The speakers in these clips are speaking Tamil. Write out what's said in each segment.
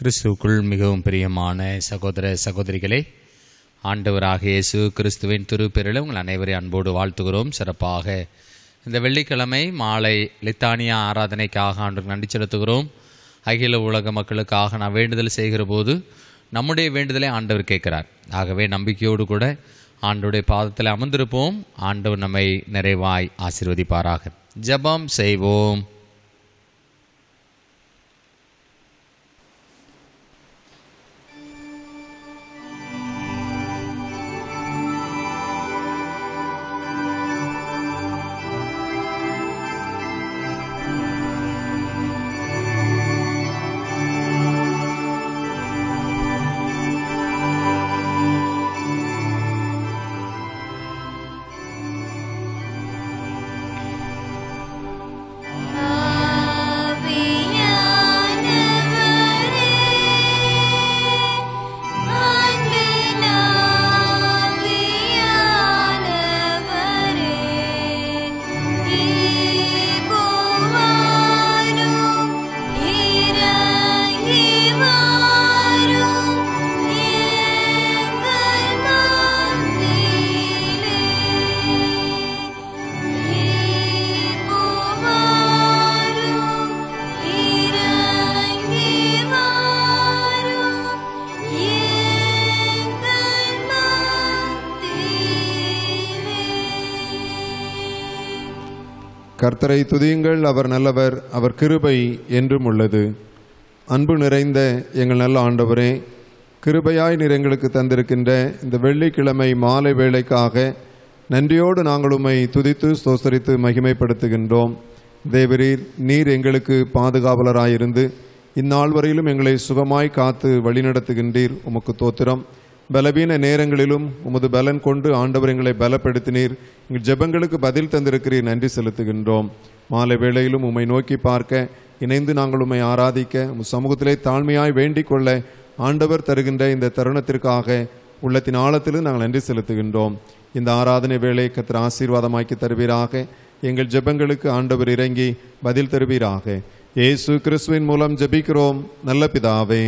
கிறிஸ்துவுக்குள் மிகவும் பிரியமான சகோதர சகோதரிகளே ஆண்டவராக இயேசு கிறிஸ்துவின் திருப்பெருளை உங்கள் அனைவரையும் அன்போடு வாழ்த்துகிறோம் சிறப்பாக இந்த வெள்ளிக்கிழமை மாலை லித்தானியா ஆராதனைக்காக ஆண்டு நன்றி செலுத்துகிறோம் அகில உலக மக்களுக்காக நான் வேண்டுதல் செய்கிற போது நம்முடைய வேண்டுதலை ஆண்டவர் கேட்கிறார் ஆகவே நம்பிக்கையோடு கூட ஆண்டவருடைய பாதத்தில் அமர்ந்திருப்போம் ஆண்டவர் நம்மை நிறைவாய் ஆசீர்வதிப்பாராக ஜெபம் செய்வோம் ஆவியானவரே அன்பின் ஆவியானவரே இபுவாரும் இறங்கி வாரும் எங்கள் மத்தியிலே இபுவாரும் இறங்கி வாரும் எங்கள் மத்தியிலே கர்த்தரை துதியுங்கள் அவர் நல்லவர் அவர் கிருபை என்றும் உள்ளது அன்பு நிறைந்த எங்கள் நல்ல ஆண்டவரே கிருபையாய் நீர் எங்களுக்கு தந்திருக்கின்ற இந்த வெள்ளிக்கிழமை மாலை வேளைக்காக நன்றியோடு நாங்கள் உம்மை துதித்து ஸ்தோத்தரித்து மகிமைப்படுத்துகின்றோம் தேவரீர் நீர் எங்களுக்கு பாதுகாவலராயிருந்து இந்நாள் வரையிலும் எங்களை சுகமாய் காத்து வழிநடத்துகின்றீர் உமக்கு தோத்திரம் பலவீன நேரங்களிலும் உமது பலன் கொண்டு ஆண்டவர் எங்களை பலப்படுத்தினீர் எங்கள் ஜெபங்களுக்கு பதில் தந்திருக்கிறீர் நன்றி செலுத்துகின்றோம் மாலை வேளையிலும் உம்மை நோக்கி பார்க்க இணைந்து நாங்கள் உம்மை ஆராதிக்க உம் சமூகத்திலே தாழ்மையாய் வேண்டிக் கொள்ள ஆண்டவர் தருகின்ற இந்த தருணத்திற்காக உள்ளத்தின் ஆழத்திலும் நாங்கள் நன்றி செலுத்துகின்றோம் இந்த ஆராதனை வேலை கத்திர ஆசீர்வாதமாக்கி தருவீராக எங்கள் ஜெபங்களுக்கு ஆண்டவர் இறங்கி பதில் தருவீராக இயேசு கிறிஸ்துவின் மூலம் ஜெபிக்கிறோம் நல்ல பிதாவே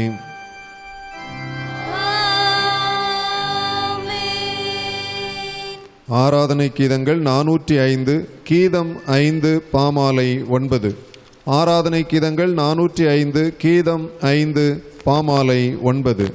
ஆமென் ஆராதனை கீதங்கள் நானூற்றி ஐந்து கீதம் ஐந்து பாமாலை ஒன்பது ஆராதனை கீதங்கள் நானூற்றி ஐந்து கீதம் ஐந்து பாமாலை ஒன்பது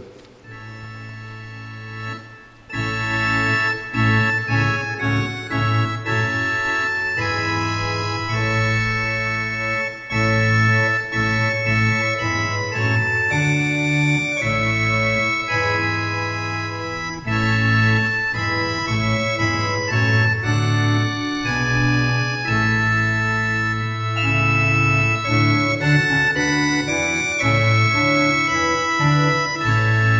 ஆ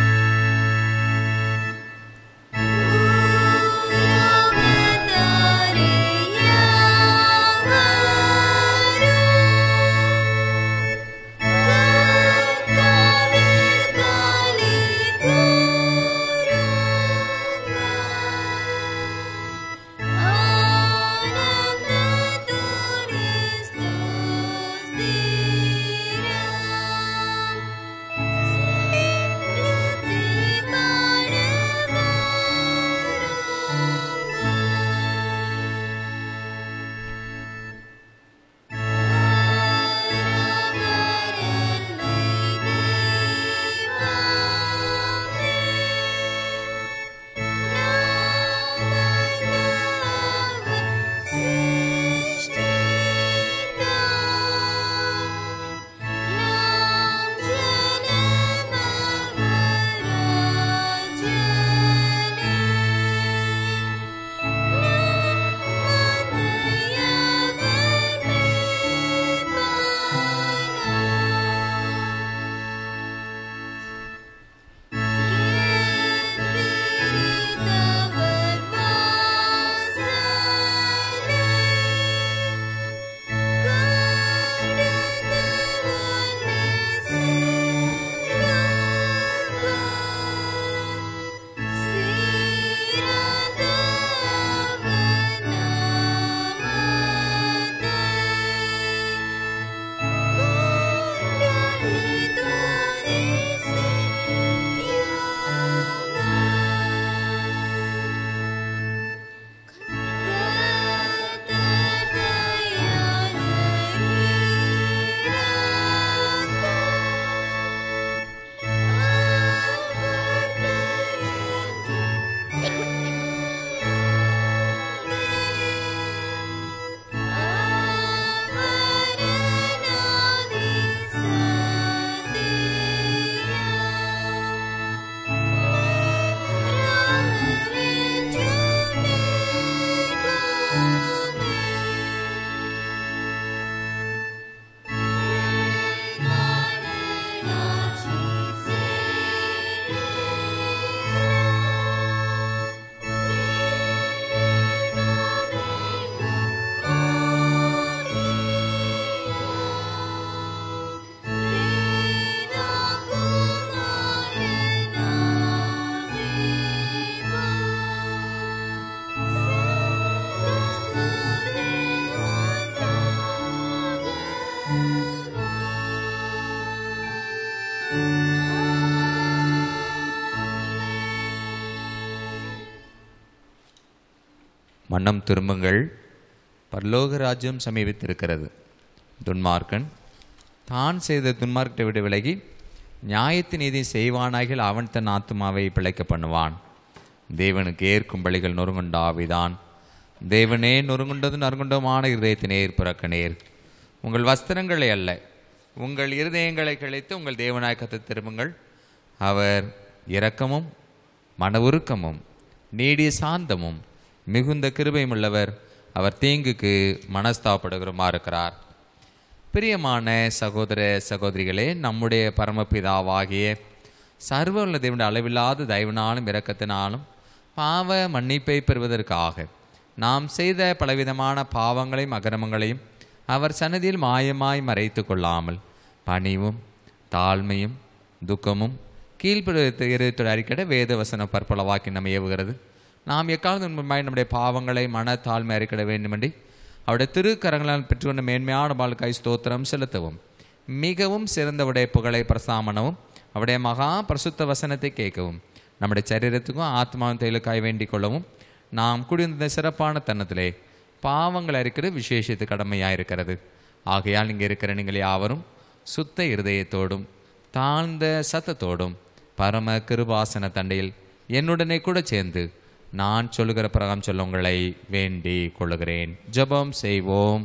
மன்னம் திரும்புங்கள் பரலோக ராஜ்யம் சமீபித்திருக்கிறது துன்மார்க்கன் தான் செய்த துன்மார்க்கத்தை விட்டு விலகி நியாயத்து நீதி செய்வானாகில் அவன் தன் ஆத்துமாவை பிழைக்க பண்ணுவான் தேவனுக்கு ஏற்கும் பலிகள் நொறுங்குண்டாவிதான் தேவனே நொறுங்குண்டது நறுங்குண்டமான இருதயத்தினே புறக்கணேர் உங்கள் வஸ்திரங்களை அல்ல உங்கள் இருதயங்களை கிழித்து உங்கள் தேவநாயக்கத்தை திரும்புங்கள் அவர் இரக்கமும் மன உருக்கமும் நீடிய சாந்தமும் மிகுந்த கிருபையும் உள்ளவர் அவர் தீங்குக்கு மனஸ்தாபப்படுகிறமா இருக்கிறார் பிரியமான சகோதர சகோதரிகளே நம்முடைய பரமபிதாவாகிய சர்வ தேவனுடைய அளவில்லாத தயவினாலும் இரக்கத்தினாலும் பாவ மன்னிப்பை பெறுவதற்காக நாம் செய்த பலவிதமான பாவங்களையும் அகரமங்களையும் அவர் சன்னதியில் மாயமாய் மறைத்து கொள்ளாமல் பணிவும் தாழ்மையும் துக்கமும் கீழ்ப்படுத்த அறிக்கட வேத வசனம் பற்பளவாக்கி நம்ம ஏவுகிறது நாம் எக்காவது முன்பாய் நம்முடைய பாவங்களை மன தாழ்மை அறிக்கிட வேண்டுமென்றி அவருடைய திருக்கரங்களால் பெற்றுக்கொண்ட மேன்மையான வாழ்க்கை ஸ்தோத்திரம் செலுத்தவும் மிகவும் சிறந்தவுடைய புகழை பிரசாமனவும் அவருடைய மகா பிரசுத்த வசனத்தை கேட்கவும் நம்முடைய சரீரத்துக்கும் ஆத்மாவும் தேலுக்காய் வேண்டிக் கொள்ளவும் நாம் குடியிருந்த சிறப்பான தன்னத்திலே பாவங்கள் அறிக்கிற விசேஷத்து கடமையாக இருக்கிறது ஆகையால் இங்கே இருக்கிற நீங்கள் யாவரும் சுத்த இருதயத்தோடும் தாழ்ந்த சத்தத்தோடும் பரம கிருபாசன தண்டையில் என்னுடனே கூட சேர்ந்து நான் சொல்லுகிற பிரகாரம் சொல்ல உங்களை வேண்டி கொள்ளுகிறேன் ஜெபம் செய்வோம்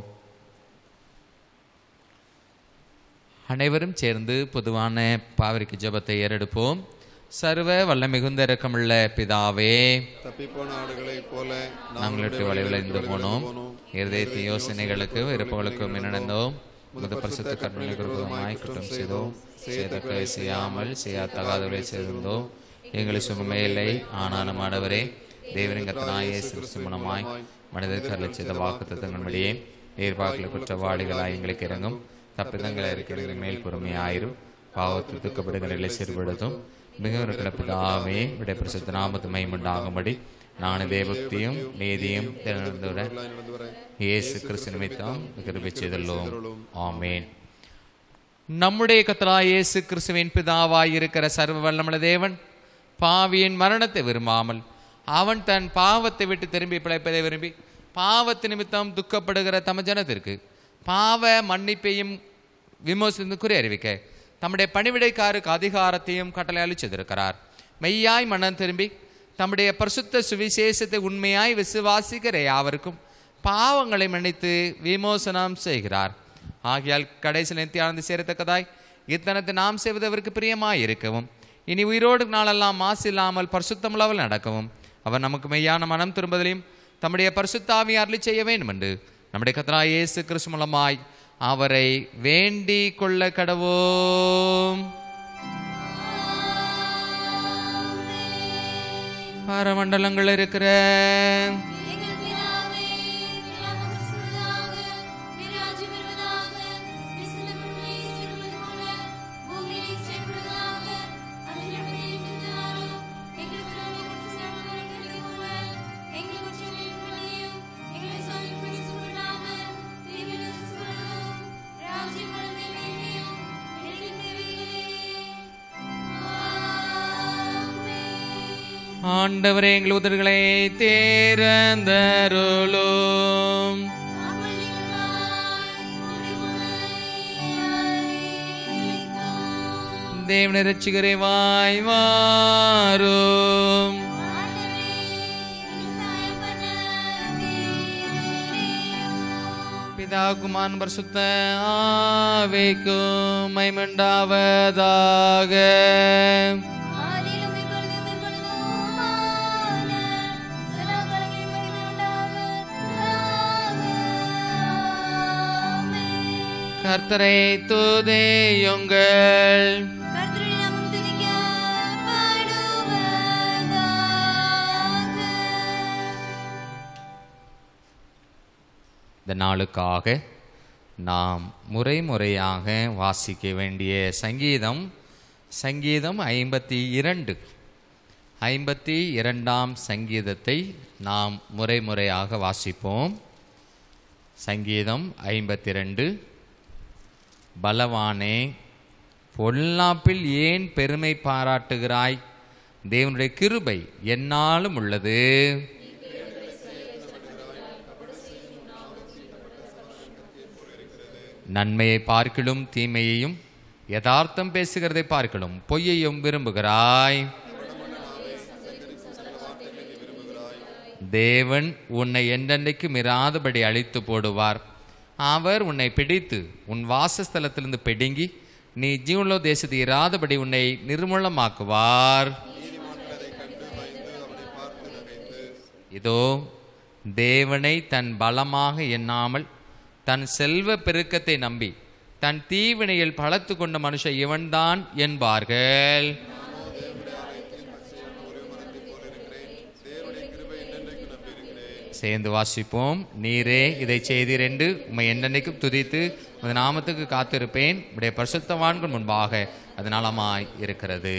அனைவரும் சேர்ந்து பொதுவான பாவரிக்கு ஜெபத்தை ஏறெடுப்போம் சர்வ வல்ல மிகுந்த இரக்கமுள்ள பிதாவே தப்பிப்போன ஆடுகளைப் போல நாங்களுக்கு வளைவிழந்து போனோம் இருதயத்து யோசனைகளுக்கு விருப்பங்களுக்கும் நடந்தோம் முத பரிசுத்த கற்பனை குருபமாய் குற்றம் செய்தோம் செய்தக்க செய்யாமல் செய்யாதகாதவரை செய்திருந்தோம் எங்களை சுகமே இல்லை ஆனாலும் ஆடவரே தேவரிங்கத்தனாயே சிறுசு மூலமாய் மனிதருக்கு அருளச் செய்த வாக்கு தத்தங்களிடையே எதிர்பார்க்கல குற்றவாளிகளாய் எங்களுக்கு இறங்கும் தப்பிதங்களை இருக்கிற மேல் பொறுமையாயிரும் பாவத்தில் துக்கப்படுகிறகளை சிறுபடுத்தும் மிகவும் இருக்கிற பிதாவே விட பிரசுத்த நாமத்து மைமுண்டாகும்படி நான் தேவக்தியும் நீதியும் திறந்துடன் இயேசு கிறிஸ்து நிமித்தம் கிருபை செய்துள்ளோம் ஆமேன் நம்முடைய கத்தரா இயேசு கிறிஸ்துவின் பிதாவாய் இருக்கிற சர்வ வல்லமுள்ள தேவன் பாவியின் மரணத்தை விரும்பாமல் அவன் தன் பாவத்தை விட்டு திரும்பி பிழைப்பதை விரும்பி பாவத்து நிமித்தம் துக்கப்படுகிற தம ஜனத்திற்கு பாவ மன்னிப்பையும் விமோசனத்து குறி அறிவிக்க தம்முடைய பணிவிடைக்காருக்கு அதிகாரத்தையும் கட்டளை அளிச்சிருக்கிறார் மெய்யாய் மனம் திரும்பி தம்முடைய பரிசுத்த சுவிசேஷத்தை உண்மையாய் விசுவாசிக்கிற யாவருக்கும் பாவங்களை மன்னித்து விமோசனம் செய்கிறார் ஆகையால் கடைசி நித்தியானந்து சேரத்தக்கதாய் இத்தனத்தை நாம் செய்வதற்கு பிரியமாய் இருக்கவும் இனி உயிரோடு நாளெல்லாம் மாசு இல்லாமல் பரிசுத்தமுள்ளவள் நடக்கவும் அவர் நமக்கு மெய்யான மனம் திரும்புதலையும் தம்முடைய பரிசுத்தாவி அருளி செய்ய வேண்டும் என்று நம்முடைய கத்ரா இயேசு கிறிஸ்து மூலமாய் அவரை வேண்டிக் கொள்ள கடவோம் பரமண்டலங்கள் இருக்கிற எங்கள் பிதாவே, நாமம் சுத்தமாக, விராஜ்யம் வருவதாக, விசுத்தமுள்ளே செல்வது போல, பூமியிலே செல்வதாக, அதிலிருந்து எங்களுக்கு தாரும். எங்கள் பிதாவே, குற்ற சாட்டுகிறவர்களுக்கு போல, எங்கள் குற்றங்களின் பழியையும், எங்களை சோதிக்கும்படி சூழலாமல், தீமையிலிருந்து சுத்தமுள்ளதும், ராஜ்யம் வளமை மேன்மையும், எங்களுக்கு தேவைகளே. ஆமென். ஆண்டவரே எங்கள் உதடுகளை தேர்ந்தருளும் தேவன ரட்சிகரே வாய் வாரும் பிதா குமான் பரிசுத்த ஆவிக்கும் மைமண்டாவதாக கர்த்தரை துதியுங்கள் இந்த நாளுக்காக நாம் முறை முறையாக வாசிக்க வேண்டிய சங்கீதம் சங்கீதம் ஐம்பத்தி இரண்டு ஐம்பத்தி இரண்டாம் சங்கீதத்தை நாம் முறை முறையாக வாசிப்போம் சங்கீதம் ஐம்பத்தி ரெண்டு பலவானே பொல்லாப்பில் ஏன் பெருமை பாராட்டுகிறாய் தேவனுடைய கிருபை என்னாலும் உள்ளது நன்மையை பார்க்கிலும் தீமையையும் யதார்த்தம் பேசுகிறதை பார்க்கிலும் பொய்யையும் விரும்புகிறாய் தேவன் உன்னை என்றென்றைக்கு மிராதபடி அழித்து போடுவார் அவர் உன்னை பிடித்து உன் வாசஸ்தலத்திலிருந்து பிடுங்கி நீ ஜீவனோ தேசத்தை இராதபடி உன்னை நிர்மூலமாக்குவார் இதோ தேவனை தன் பலமாக எண்ணாமல் தன் செல்வ பெருக்கத்தை நம்பி தன் தீவினையில் பலத்து கொண்ட மனுஷன் இவன்தான் என்பார்கள் சேர்ந்து வாசிப்போம் நீரே இதை செய்தீர் என்று உம்மை என்னென்னைக்கும் துதித்து உமது நாமத்துக்கு காத்திருப்பேன் உடைய பரிசுத்தவான்கள் முன்பாக அது நலமாய் இருக்கிறது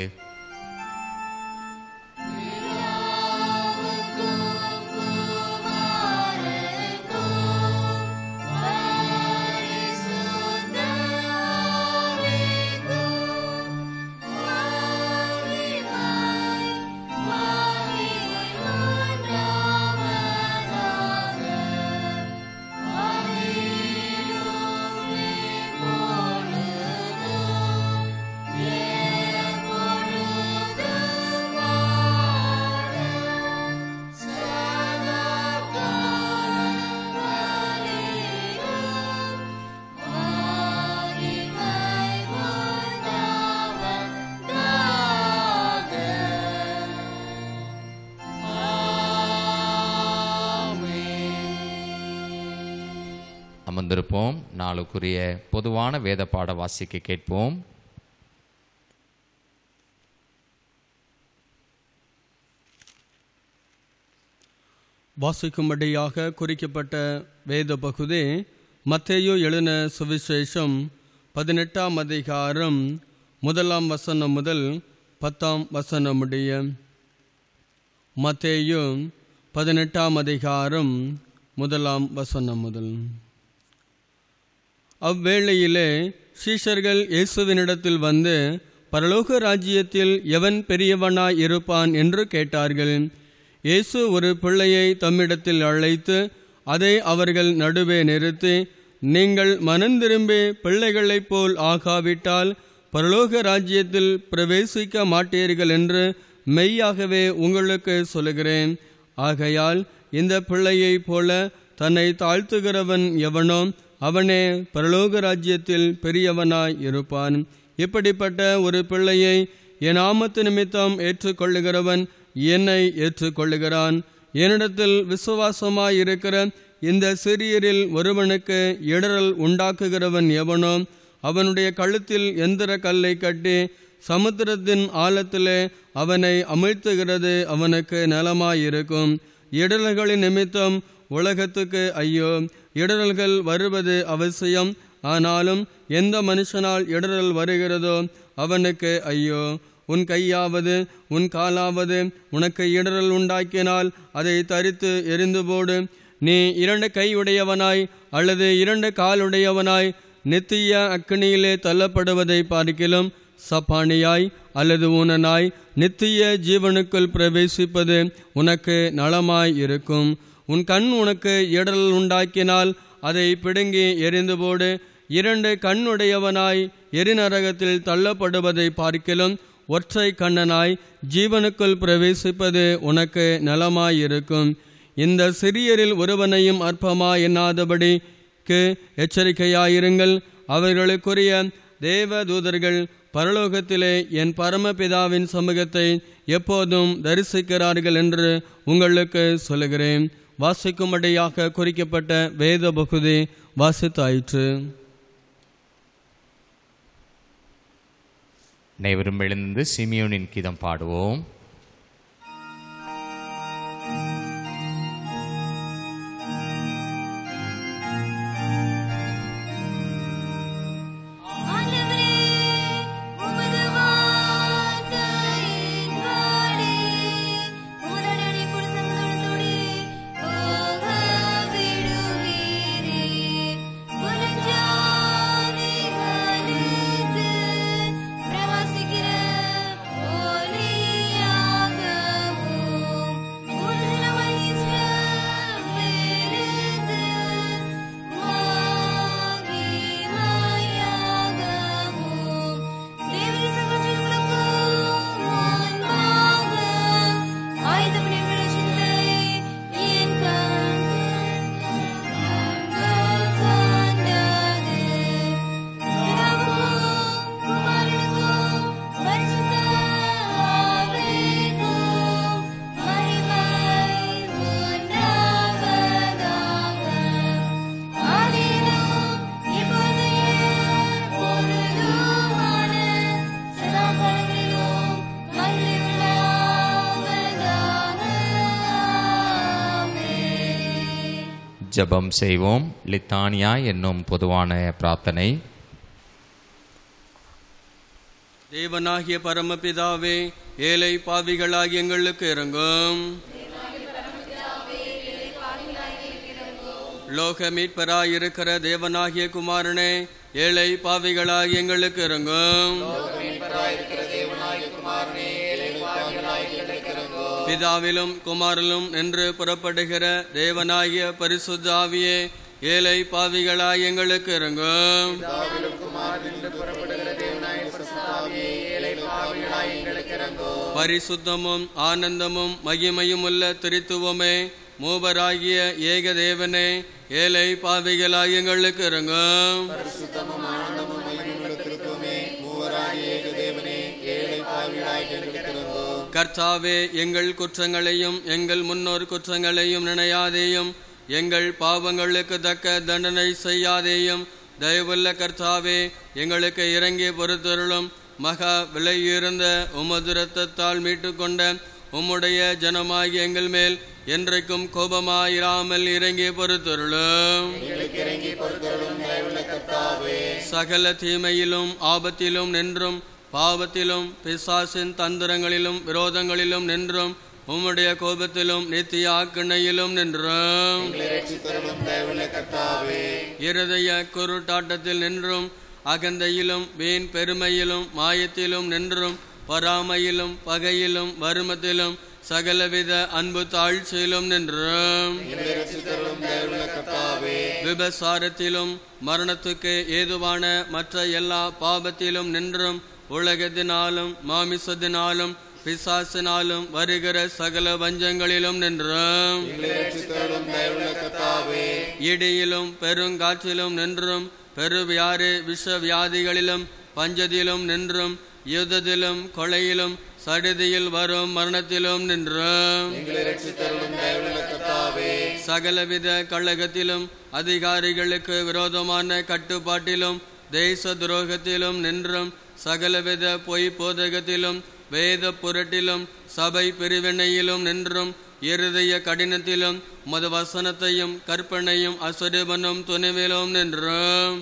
அமர்ந்திருப்போம் நாளுக்குரிய பொதுவான வேத பாட வாசிக்க கேட்போம் வாசிக்கும்படியாக குறிக்கப்பட்ட வேத பகுதி மத்தேயு எழுன சுவிசேஷம் பதினெட்டாம் அதிகாரம் முதலாம் வசனம் முதல் பத்தாம் வசனம் முடிய மத்தேயு பதினெட்டாம் அதிகாரம் முதலாம் வசனம் முதல் அவ்வேளையிலே சீஷர்கள் இயேசுவினிடத்தில் வந்து பரலோக ராஜ்யத்தில் எவன் பெரியவனாய் இருப்பான் என்று கேட்டார்கள் இயேசு ஒரு பிள்ளையை தம்மிடத்தில் அழைத்து அதை அவர்கள் நடுவே நிறுத்தி நீங்கள் மனந்திரும்பி பிள்ளைகளைப் போல் ஆகாவிட்டால் பரலோக ராஜ்யத்தில் பிரவேசிக்க மாட்டீர்கள் என்று மெய்யாகவே உங்களுக்கு சொல்லுகிறேன் ஆகையால் இந்த பிள்ளையைப் போல தன்னை தாழ்த்துகிறவன் எவனோ அவனே பரலோக ராஜ்யத்தில் பெரியவனாய் இருப்பான் இப்படிப்பட்ட ஒரு பிள்ளையை என் ஆமத்து நிமித்தம் ஏற்றுக்கொள்ளுகிறவன் என்னை ஏற்றுக்கொள்ளுகிறான் என்னிடத்தில் விசுவாசமாய் இருக்கிற இந்த சிறியரில் ஒருவனுக்கு இடரல் உண்டாக்குகிறவன் எவனோ அவனுடைய கழுத்தில் எந்திர கல்லை கட்டி சமுத்திரத்தின் ஆழத்திலே அவனை அமிழ்த்துகிறது அவனுக்கு நலமாயிருக்கும் இடரல்களின் நிமித்தம் உலகத்துக்கு ஐயோ இடரல்கள் வருவது அவசியம் ஆனாலும் எந்த மனுஷனால் இடரல் வருகிறதோ அவனுக்கு ஐயோ உன் கையாவது உன் காலாவது உனக்கு இடரல் உண்டாக்கினால் அதை தரித்து எரிந்து போடு நீ இரண்டு கை உடையவனாய் அல்லது இரண்டு கால் உடையவனாய் நித்திய அக்கினியிலே தள்ளப்படுவதை பார்க்கிலும் சப்பானியாய் அல்லது ஊனனாய் நித்திய ஜீவனுக்குள் பிரவேசிப்பது உனக்கு நலமாய் இருக்கும் உன் கண் உனக்கு இடரல் உண்டாக்கினால் அதை பிடுங்கி எரிந்து போடு இரண்டு கண்ணுடையவனாய் எரிநரகத்தில் தள்ளப்படுவதை பார்க்கிலும் ஒற்றை கண்ணனாய் ஜீவனுக்குள் பிரவேசிப்பது உனக்கு நலமாயிருக்கும் இந்த சிறியரில் ஒருவனையும் அற்பமா எண்ணாதபடிக்கு எச்சரிக்கையாயிருங்கள் அவர்களுக்குரிய தேவ தூதர்கள் பரலோகத்திலே என் பரமபிதாவின் சமூகத்தை எப்போதும் தரிசிக்கிறார்கள் என்று உங்களுக்கு சொல்லுகிறேன் வாசிக்கும்படியாக குறிக்கப்பட்ட வேத பகுதி வாசித்தாயிற்று அனைவரும் எழுந்து சிமியோனின் கீதம் பாடுவோம் ஆண்டவரே உமது வார்த்தையின்படி உமதடி புருஷங்களோடு போக விடுவீரே புலஞ்சாதிகளுக்கு பிரவாசிக்கிற ஒளியானவரே ஜெபம் செய்வோம் லித்தானியா என்னும் பொதுவான பிரார்த்தனை தேவனாகிய பரமபிதாவே ஏழை பாவிகளாகிய எங்களுக்கு இறங்கும் லோக மீட்பராயிருக்கிற தேவனாகிய குமாரனே ஏழை பாவிகளாகிய எங்களுக்கு இறங்கும் பிதாவிலும் குமாரிலும் என்று புறப்படுகிற தேவனாகிய பரிசுத்த ஆவியே ஏழை பாவிகளாய் எங்களுக்கு இறங்கும் பரிசுத்தமும் ஆனந்தமும் மகிமையும் உள்ள திருத்துவமே மூவராகிய ஏக தேவனே ஏழை பாவிகளாய் எங்களுக்கு இறங்கும் கர்த்தாவே எங்கள் குற்றங்களையும் எங்கள் முன்னோர் குற்றங்களையும் நினையாதேயும் எங்கள் பாவங்களுக்கு தக்க தண்டனை செய்யாதேயும் தயவுள்ள கர்த்தாவே எங்களுக்கு இறங்கி பொறுத்தருளும் மகா விலையுயர்ந்த உமது இரத்தத்தால் மீட்டுக்கொண்ட உம்முடைய ஜனமாகிய எங்கள் மேல் என்றைக்கும் கோபமாயிராமல் இறங்கி பொறுத்தருளும் சகல தீமையிலும் ஆபத்திலும் நின்றும் பாவத்திலும் பிசாசின் தந்திரங்களிலும் விரோதங்களிலும் நின்றும் உம்முடைய கோபத்திலும் நித்திய ஆக்கிணையிலும் நின்றும் இருதய குருட்டாட்டத்தில் நின்றும் அகந்தையிலும் வீண் பெருமையிலும் மாயத்திலும் நின்றும் பராமையிலும் பகையிலும் வருமத்திலும் சகலவித அன்பு தாழ்ச்சியிலும் நின்றும் விபசாரத்திலும் மரணத்துக்கு ஏதுவான மற்ற எல்லா பாபத்திலும் நின்றும் உலகத்தினாலும் மாமிசத்தினாலும் பிசாசினாலும் வருகிற சகல வஞ்சங்களிலும் நின்றும் இடியிலும் பெருங்காற்றிலும் நின்றும் பெருவியாறு விஷ வியாதிகளிலும் பஞ்சத்திலும் நின்றும் யுத்தத்திலும் கொலையிலும் சடுதியில் வரும் மரணத்திலும் நின்றும் சகலவித கழகத்திலும் அதிகாரிகளுக்கு விரோதமான கட்டுப்பாட்டிலும் தேச துரோகத்திலும் நின்றும் சகலவித பொய் போதகத்திலும் வேத புரட்டிலும் சபை பிரிவினையிலும் நின்றும் இருதய கடினத்திலும் மது வசனத்தையும் கற்பனையும் அசுரபனும் துணிவிலும் நின்றும்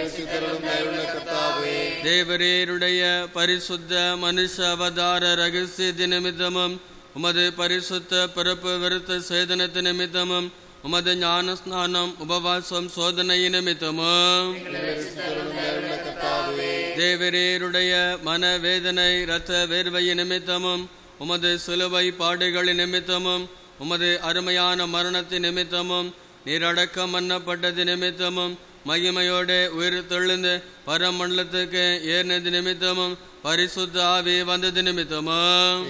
தேவரேருடைய பரிசுத்த மனுஷ அவதார ரகசிய நிமித்தமும் உமது பரிசுத்த பிறப்பு விருத்த சேதனத்து நிமித்தமும் உமது ஞான ஸ்நானம் உபவாசம் சோதனை நிமித்தமும் தேவரேருடைய மனவேதனை இரத்த வேர்வை நிமித்தமும் உமது சிலுவை பாடுகளின் நிமித்தமும் உமது அருமையான மரணத்தின் நிமித்தமும் நீரடக்கம் பண்ணப்பட்டது நிமித்தமும் மகிமையோடு உயிர் தெழுந்து பரமண்டலத்துக்கு ஏறினது நிமித்தமும் பரிசுத்த ஆவி வந்தது நிமித்தமும்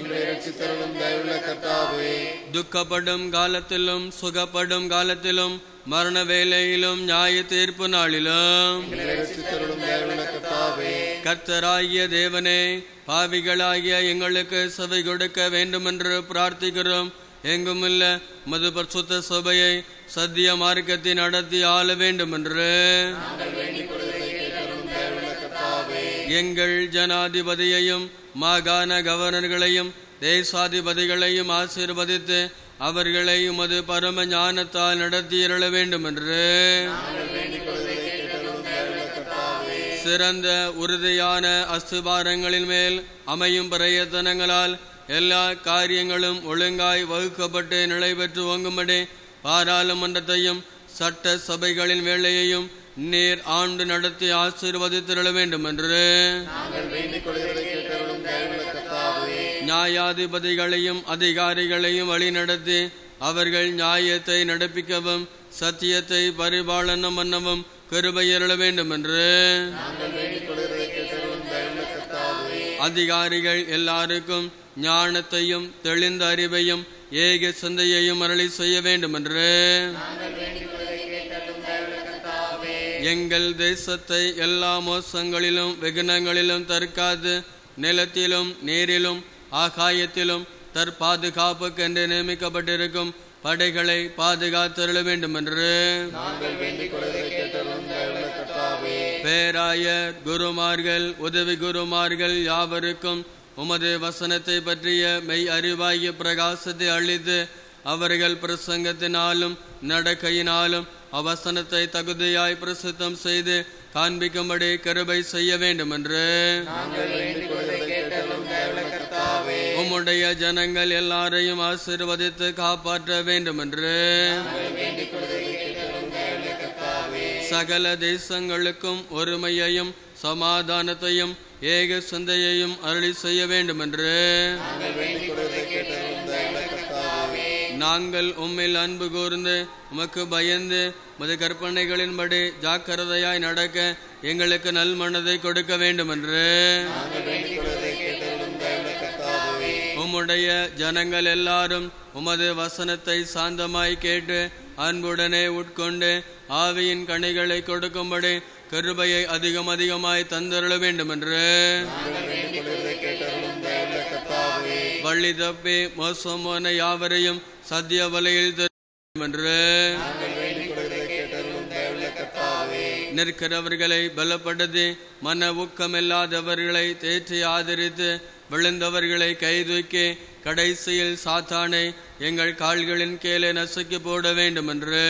துக்கப்படும் காலத்திலும் சுகப்படும் காலத்திலும் மரண வேலையிலும் நியாய தீர்ப்பு நாளிலும் கர்த்தராகிய தேவனே பாவிகளாகிய எங்களுக்கு சபை கொடுக்க வேண்டுமென்று பிரார்த்திக்கிறோம் எங்குமில்ல மது பரிசுத்த சபையை சத்திய மார்க்கத்தை நடத்தி ஆள வேண்டுமென்று எங்கள் ஜனாதிபதியையும் மாகாண கவர்னர்களையும் தேசாதிபதிகளையும் ஆசீர்வதித்து அவர்களை உமது பரம ஞானத்தால் நடத்தியிருள வேண்டுமென்று சிறந்த உறுதியான அஸ்துபாரங்களின் மேல் அமையும் பிரயத்தனங்களால் எல்லா காரியங்களும் ஒழுங்காய் வகுக்கப்பட்டு நிலை பெற்று ஓங்கும்படி பாராளுமன்றத்தையும் சட்ட சபைகளின் வேலையையும் நீர் ஆண்டு நடத்தி ஆசீர்வதித்திருள வேண்டும் என்று நியாயாதிபதிகளையும் அதிகாரிகளையும் வழிநடத்தி அவர்கள் நியாயத்தை நடப்பிக்கவும் சத்தியத்தை பரிபாலனம் பண்ணவும் கிருபையருள வேண்டும் என்று அதிகாரிகள் எல்லாருக்கும் ஞானத்தையும் தெளிந்த அறிவையும் ஏக சிந்தையையும் அருளி செய்ய வேண்டும் என்று எங்கள் தேசத்தை எல்லா மோசங்களிலும் வெகுனங்களிலும் தற்காது நிலத்திலும் நீரிலும் ஆகாயத்திலும் தற்பாதுகாப்புக்கென்று நியமிக்கப்பட்டிருக்கும் படைகளை பாதுகாத்தருள வேண்டும் என்று பேராயர் குருமார்கள் உதவி குருமார்கள் யாவருக்கும் உமது வசனத்தை பற்றிய மெய் அறிவாகிய பிரகாசத்தை அளித்து அவர்கள் பிரசங்கத்தினாலும் நடக்கையினாலும் அவசனத்தை தகுதியாய் பிரசித்தம் செய்து காண்பிக்கும்படி கருபை செய்ய வேண்டும் என்று உம்முடைய ஜனங்கள் எல்லாரையும் ஆசீர்வதித்து காப்பாற்ற வேண்டும் என்று சகல தேசங்களுக்கும் ஒருமையையும் சமாதானத்தையும் ஏக சிந்தையையும் அருளி செய்ய வேண்டும் என்று நாங்கள் உம்மில் அன்பு கூர்ந்து உமக்கு பயந்து முத கற்பனைகளின்படி ஜாக்கிரதையாய் நடக்க எங்களுக்கு நல் மனதை கொடுக்க வேண்டும் என்று உம்முடைய ஜனங்கள் எல்லாரும் உமது வசனத்தை சாந்தமாய் கேட்டு அன்புடனே உட்கொண்டு ஆவியின் கனிகளை கொடுக்கும்படி கிருபையை அதிகம் அதிகமாய் தந்தருள வேண்டும் என்று வள்ளி தப்பி மோசம் போன யாவரையும் சத்திய வலையில் தர வேண்டும் என்று நிற்கிறவர்களை பலப்படுத்தி மன ஊக்கமில்லாதவர்களை தேற்றி ஆதரித்து விழுந்தவர்களை கைதூக்கி கடைசியில் சாத்தானை எங்கள் கால்களின் கீழே நசுக்கி போட வேண்டும் என்று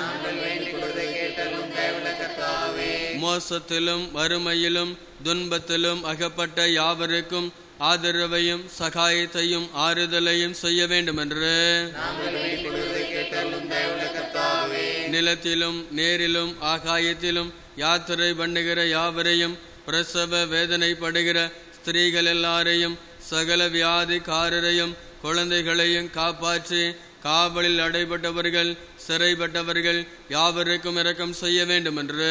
மோசத்திலும் வறுமையிலும் துன்பத்திலும் அகப்பட்ட யாவருக்கும் ஆதரவையும் சகாயத்தையும் ஆறுதலையும் செய்ய வேண்டும் என்று நிலத்திலும் நேரிலும் ஆகாயத்திலும் யாத்திரை பண்ணுகிற யாவரையும் பிரசவ வேதனைப்படுகிற ஸ்திரீகள் எல்லாரையும் சகல வியாதிக்காரரையும் குழந்தைகளையும் காப்பாற்றி காவலில் அடைபட்டவர்கள் சிறைப்பட்டவர்கள் யாவருக்கும் இரக்கம் செய்ய வேண்டும் என்று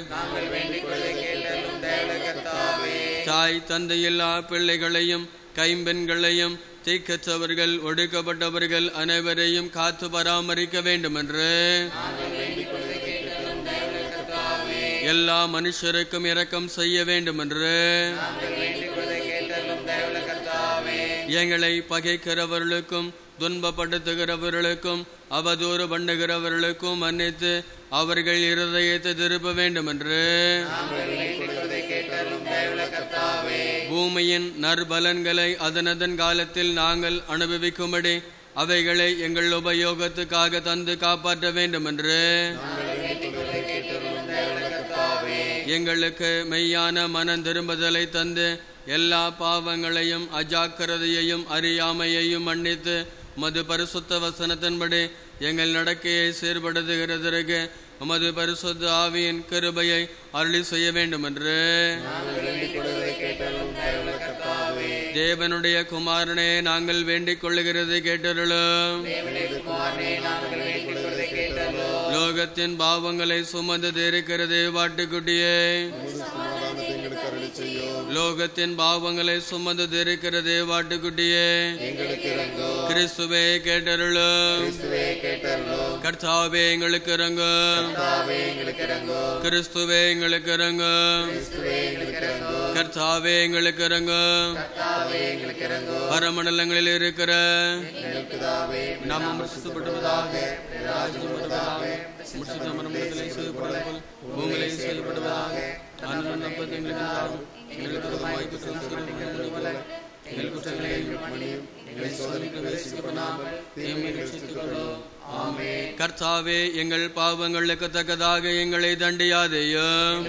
தாய் தந்தையில்லா பிள்ளைகளையும் கைம்பெண்களையும் தீக்கற்றவர்கள் ஒடுக்கப்பட்டவர்கள் அனைவரையும் காத்து பராமரிக்க வேண்டும் என்று எல்லா மனுஷருக்கும் இரக்கம் செய்ய வேண்டும் என்று எங்களை பகைக்கிறவர்களுக்கும் துன்பப்படுத்துகிறவர்களுக்கும் அவதூறு பண்ணுகிறவர்களுக்கும் மன்னித்து அவர்கள் இருதயத்தை திருப்ப வேண்டும் என்று பூமியின் நற்பலன்களை அதனதன் காலத்தில் நாங்கள் அனுபவிக்கும்படி அவைகளை எங்கள் உபயோகத்துக்காக தந்து காப்பாற்ற வேண்டும் என்று எங்களுக்கு மெய்யான மனம் திரும்புதலை தந்து எல்லா பாவங்களையும் அஜாக்கிரதையையும் அறியாமையையும் மன்னித்து உமது பரிசுத்த வசனத்தின்படி எங்கள் நடக்கையை சீர்படுத்துகிறதற்கு உமது பரிசுத்த ஆவியின் கிருபையை அருளி செய்ய வேண்டும் என்று தேவனுடைய குமாரனே நாங்கள் வேண்டிக் கொள்ளுகிறது கேட்டருளும் லோகத்தின் பாவங்களை சுமந்து இருக்கிறது வாட்டுக்குட்டியே சமாதானத்தை எங்களுக்கு அருளி செய்யும் லோகத்தின் பாவங்களை சுமந்து இருக்கிறது வாட்டுக்குட்டியே எங்களுக்கு இறங்கும் கிறிஸ்துவே கேட்டருளும் கிறிஸ்துவே கேட்டருளும் கர்த்தாவே எங்களுக்கு இறங்கும் கர்த்தாவே எங்களுக்கு இறங்கும் கிறிஸ்துவே எங்களுக்கு இறங்கும் கிறிஸ்துவே எங்களுக்கு இறங்கும் கர்த்தாவே எங்களுக்கு இறங்கும் கர்த்தாவே எங்களுக்கு இறங்கும் பரமண்டலங்களில் இருக்கிற எங்களுக்கு தாவே நாமம் பிரசித்தப்படுவதாக ராஜ்யம் வருவதாக முடிச்சுத்த மரமண்டலங்களை செய்யப்படுவது போல் பூமியிலே செய்யப்படுவதாக அன்னும் நம்பத்தை எங்களுக்கு தாரும் எங்களுக்கு விரோதமாய் குற்றம் செய்கிறவர்களுக்கு எங்கள் குற்றங்களை மன்னியும் எங்களை சோதனைக்கு வேசிக்கப்படாமல் தீமை ரட்சித்துக் கொள்ளும் ஆமே கர்த்தாவே எங்கள் பாவங்களுக்கு தக்கதாக எங்களை தண்டியாதேயும்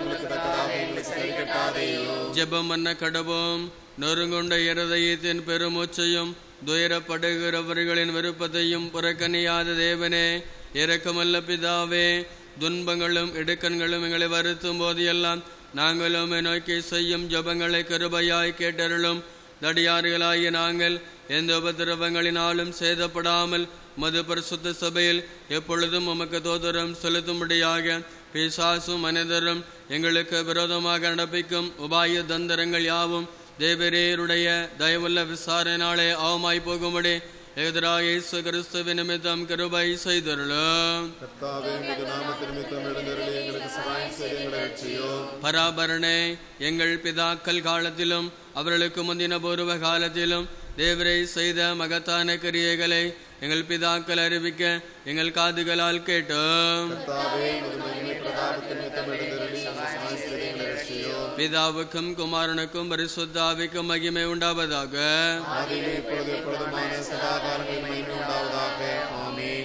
ஜெபம் பண்ண கடவும் நொறுங்குண்ட இருதயத்தின் பெருமூச்சையும் துயரப்படுகிறவர்களின் விருப்பத்தையும் புறக்கணியாத தேவனே இரக்கமல்ல பிதாவே துன்பங்களும் இடுக்கண்களும் எங்களை வருத்தும் போதெல்லாம் நாங்களும் நோக்கி செய்யும் ஜபங்களை கருபையாய் கேட்டருளும் தடியாறுகளாகிய நாங்கள் எந்த உபதிரவங்களினாலும் சேதப்படாமல் மது பரிசுத்த சபையில் எப்பொழுதும் உமக்கு தோதரம் செலுத்தும்படியாக பிசாசும் மனிதரும் எங்களுக்கு விரோதமாக நடப்பிக்கும் உபாய தந்திரங்கள் யாவும் தேவரேருடைய தயவுள்ள விசாரணையாலே அவமாய் போகும்படி எதிராக இயேசு கிறிஸ்துவ நிமித்தம் கிருபை செய்தருளும் கர்த்தாவே உமது நாமத்து நிமித்தம் எழுந்தருளி எங்களுக்கு சகாயம் செய்து எங்களை ரட்சியும் பராபரனே எங்கள் பிதாக்கள் காலத்திலும் அவர்களுக்கு முந்தின பூர்வ காலத்திலும் தேவரை செய்த மகத்தான கிரியைகளை எங்கள் பிதாக்கள் அறிவிக்க எங்கள் காதுகளால் கேட்டோம் கர்த்தாவே உமது மகிமை பிரதாபத்து நிமித்தம் எழுந்தருளி எங்களுக்கு சகாயம் செய்து எங்களை ரட்சியும் பிதாவுக்கும் குமாரனுக்கும் பரிசுத்தாவிக்கும் மகிமை உண்டாவதாக ஆதியிலே இப்பொழுது எப்பொழுதுமான சதா காலங்களில் மகிமை உண்டாவதாக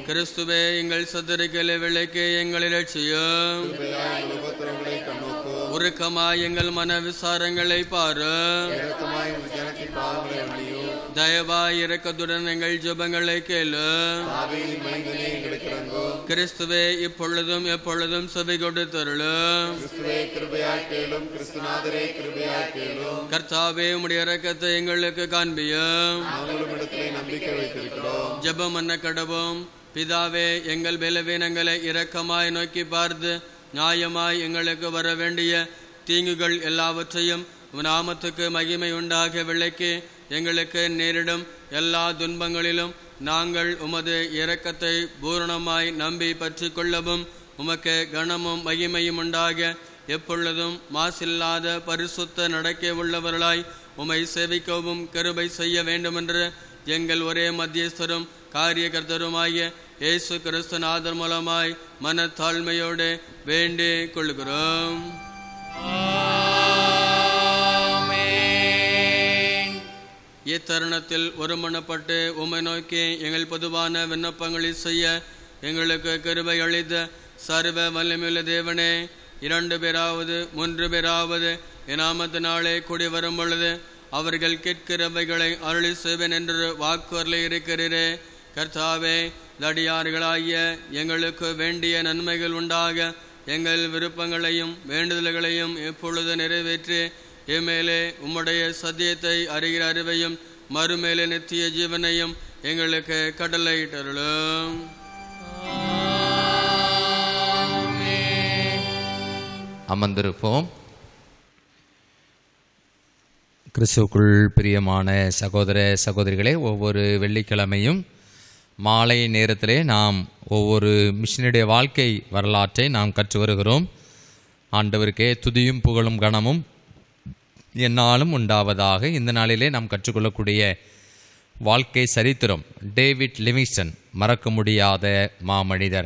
கிறிஸ்துவே எங்கள் சத்துருக்களை விளக்கு எங்களை லட்சியம் உபத்திரங்களை கண்ணோக்கோ உருக்கமாய் எங்கள் மன விசாரங்களை பாரு இரக்கமாய் உன் ஜனத்தின் பாவங்களை அணியோ தயவாய் இரக்கத்துடன் எங்கள் ஜெபங்களை கேளு ஆவியின் மைந்தனே எங்களுக்கு இறங்கோ கிறிஸ்துவே இப்பொழுதும் எப்பொழுதும் செவி கொடுத்தருளும் கிறிஸ்துவே கிருபையாய் கேளும் கிறிஸ்துநாதரே கிருபையாய் கேளும் கர்த்தாவே உம்முடைய இரக்கத்தை எங்களுக்கு காண்பியும் நாங்களும் இடத்திலே நம்பிக்கை வைத்திருக்கிறோம் ஜெபம் பண்ண கடவும் பிதாவே எங்கள் பலவீனங்களை இரக்கமாய் நோக்கி பார்த்து நியாயமாய் எங்களுக்கு வர வேண்டிய தீங்குகள் எல்லாவற்றையும் உம் நாமத்துக்கு மகிமை உண்டாக விளக்கி எங்களுக்கு நேரிடும் எல்லா துன்பங்களிலும் நாங்கள் உமது இரக்கத்தை பூரணமாய் நம்பி பற்றி கொள்ளவும் உமக்கு கனமும் மகிமையும் உண்டாக எப்பொழுதும் மாசில்லாத பரிசுத்த நடக்க உள்ளவர்களாய் உமை சேவிக்கவும் கருபை செய்ய வேண்டுமென்று எங்கள் ஒரே மத்தியஸ்தரும் காரியகர்த்தருமாகிய இயேசு கிறிஸ்துநாதர் மூலமாய் மனத்தாழ்மையோடு வேண்டிக் கொள்கிறோம் இத்தருணத்தில் ஒருமனப்பட்டு உம்மை நோக்கி எங்கள் பொதுவான விண்ணப்பங்களை செய்ய எங்களுக்கு கிருபை அளித்த சர்வ வல்லமையுள்ள தேவனே இரண்டு பேராவது மூன்று பேராவது இனாமத்தினாலே கூடி வரும் பொழுது அவர்கள் கேட்கிறவைகளை அருளி செய்வேன் என்று வாக்குறுதி இருக்கிறீரே கர்த்தாவே தடியார்களாகிய எங்களுக்கு வேண்டிய நன்மைகள் உண்டாக எங்கள் விருப்பங்களையும் வேண்டுதல்களையும் எப்பொழுது நிறைவேற்றி எம்மேலே உம்முடைய சத்தியத்தை அறிகிற அறிவையும் மறுமேலே நித்திய ஜீவனையும் எங்களுக்கு கடலையிட்டருளும் அமர்ந்திருப்போம் கிறிஸ்துவுக்குள் பிரியமான சகோதர சகோதரிகளே ஒவ்வொரு வெள்ளிக்கிழமையும் மாலை நேரத்திலே நாம் ஒவ்வொரு மிஷினுடைய வாழ்க்கை வரலாற்றை நாம் கற்று வருகிறோம் ஆண்டவருக்கே துதியும் புகழும் கணமும் என்னாலும் உண்டாவதாக இந்த நாளிலே நாம் கற்றுக்கொள்ளக்கூடிய வாழ்க்கை சரித்திரம் டேவிட் லிவிங்ஸ்டன் மறக்க முடியாத மாமனிதர்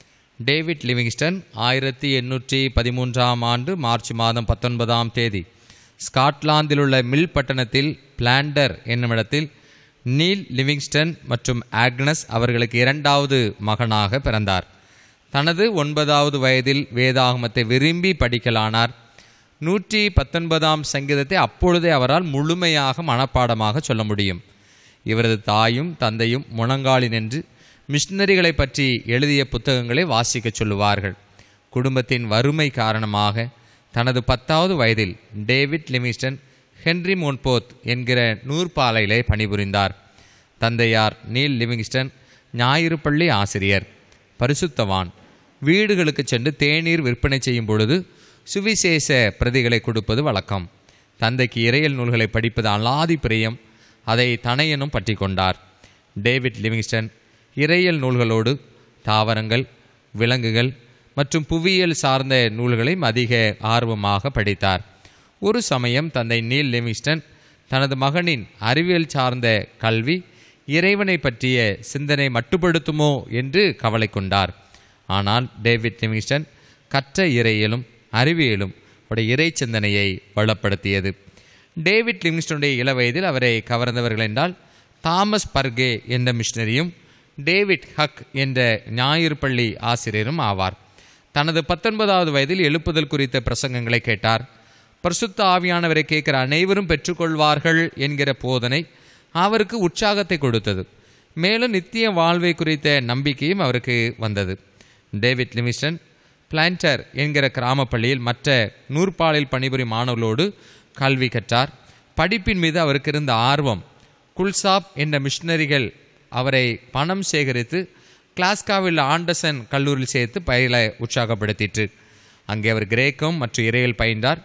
டேவிட் லிவிங்ஸ்டன் ஆயிரத்தி எண்ணூற்றி பதிமூன்றாம் ஆண்டு மார்ச் மாதம் பத்தொன்பதாம் தேதி ஸ்காட்லாந்தில் உள்ள மில் பட்டணத்தில் பிளாண்டர் என்னுமிடத்தில் நீல் லிவிங்ஸ்டன் மற்றும் ஆக்னஸ் அவர்களுக்கு இரண்டாவது மகனாக பிறந்தார் தனது ஒன்பதாவது வயதில் வேதாகமத்தை விரும்பி படிக்கலானார் நூற்றி பத்தொன்பதாம் சங்கீதத்தை அப்பொழுதே அவரால் முழுமையாக மனப்பாடமாக சொல்ல முடியும் இவரது தாயும் தந்தையும் முழங்காலி நின்று மிஷினரிகளை பற்றி எழுதிய புத்தகங்களை வாசிக்கச் சொல்லுவார்கள் குடும்பத்தின் வறுமை காரணமாக தனது பத்தாவது வயதில் டேவிட் லிவிங்ஸ்டன் ஹென்றி மோன்போத் என்கிற நூற்பாலையிலே பணிபுரிந்தார் தந்தையார் நீல் லிவிங்ஸ்டன் ஞாயிறு பள்ளி ஆசிரியர் பரிசுத்தவான் வீடுகளுக்கு சென்று தேநீர் விற்பனை செய்யும் பொழுது சுவிசேஷ பிரதிகளை கொடுப்பது வழக்கம் தந்தைக்கு இறையல் நூல்களை படிப்பது அலாதி பிரியம் அதை தனையனும் பற்றி கொண்டார் டேவிட் லிவிங்ஸ்டன் இறையல் நூல்களோடு தாவரங்கள் விலங்குகள் மற்றும் புவியியல் சார்ந்த நூல்களையும் அதிக ஆர்வமாக படித்தார் ஒரு சமயம் தந்தை நீல் லிவிங்ஸ்டன் தனது மகனின் அறிவியல் சார்ந்த கல்வி இறைவனை பற்றிய சிந்தனை மட்டுப்படுத்துமோ என்று கவலை கொண்டார் ஆனால் டேவிட் லிவிங்ஸ்டன் கற்ற இறையியலும் அறிவியலும் அவருடைய இறை சிந்தனையை வளப்படுத்தியது டேவிட் லிவிங்ஸ்டனுடைய இளவயதில் அவரை கவர்ந்தவர்கள் என்றால் தாமஸ் பர்கே என்ற மிஷனரியும் டேவிட் ஹக் என்ற ஞாயிறு பள்ளி ஆசிரியரும் ஆவார் தனது பத்தொன்பதாவது வயதில் எழுப்புதல் குறித்த பிரசங்கங்களை கேட்டார் பரிசுத்த ஆவியானவரை கேட்கிற அனைவரும் பெற்றுக்கொள்வார்கள் என்கிற போதனை அவருக்கு உற்சாகத்தை கொடுத்தது மேலும் நித்திய வாழ்வை குறித்த நம்பிக்கையும் அவருக்கு வந்தது டேவிட் லிமிஸ்டன் பிளான்டர் என்கிற கிராம பள்ளியில் மற்ற நூற்பாலில் பணிபுரியும் மாணவர்களோடு கல்வி கற்றார் படிப்பின் மீது அவருக்கு இருந்த ஆர்வம் குல்சாப் என்ற மிஷனரிகள் அவரை பணம் சேகரித்து கிளாஸ்காவில் ஆண்டர்சன் கல்லூரியில் சேர்த்து பயில உற்சாகப்படுத்திற்று அங்கே அவர் கிரேக்கம் மற்றும் இறையல் பயின்றார்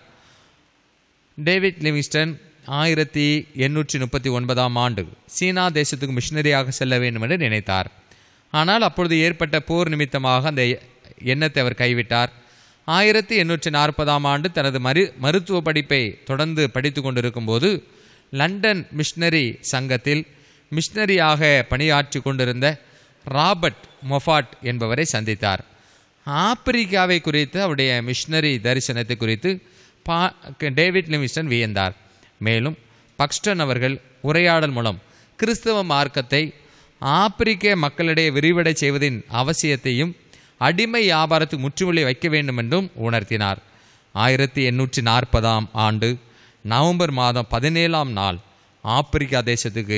டேவிட் லிவிங்ஸ்டன் ஆயிரத்தி எண்ணூற்றி முப்பத்தி ஒன்பதாம் ஆண்டு சீனா தேசத்துக்கு மிஷனரியாக செல்ல வேண்டும் என்று நினைத்தார் ஆனால் அப்பொழுது ஏற்பட்ட போர் நிமித்தமாக அந்த எண்ணத்தை அவர் கைவிட்டார் ஆயிரத்தி எண்ணூற்றி நாற்பதாம் ஆண்டு தனது மரு மருத்துவ படிப்பை தொடர்ந்து படித்து கொண்டிருக்கும் போது லண்டன் மிஷனரி சங்கத்தில் மிஷனரியாக பணியாற்றி கொண்டிருந்த ராபர்ட் மொஃபாட் என்பவரை சந்தித்தார் ஆப்பிரிக்காவை குறித்து அவருடைய மிஷனரி தரிசனத்தை குறித்து பா டேவிட் லிவிங்ஸ்டன் வியந்தார் மேலும் பக்ஸ்டன் அவர்கள் உரையாடல் மூலம் கிறிஸ்தவ மார்க்கத்தை ஆப்பிரிக்க மக்களிடையே விரிவடை செய்வதின் அவசியத்தையும் அடிமை வியாபாரத்துக்கு முற்றுமுலை வைக்க வேண்டும் என்றும் உணர்த்தினார் ஆயிரத்தி எண்ணூற்றி நாற்பதாம் ஆண்டு நவம்பர் மாதம் பதினேழாம் நாள் ஆப்பிரிக்கா தேசத்துக்கு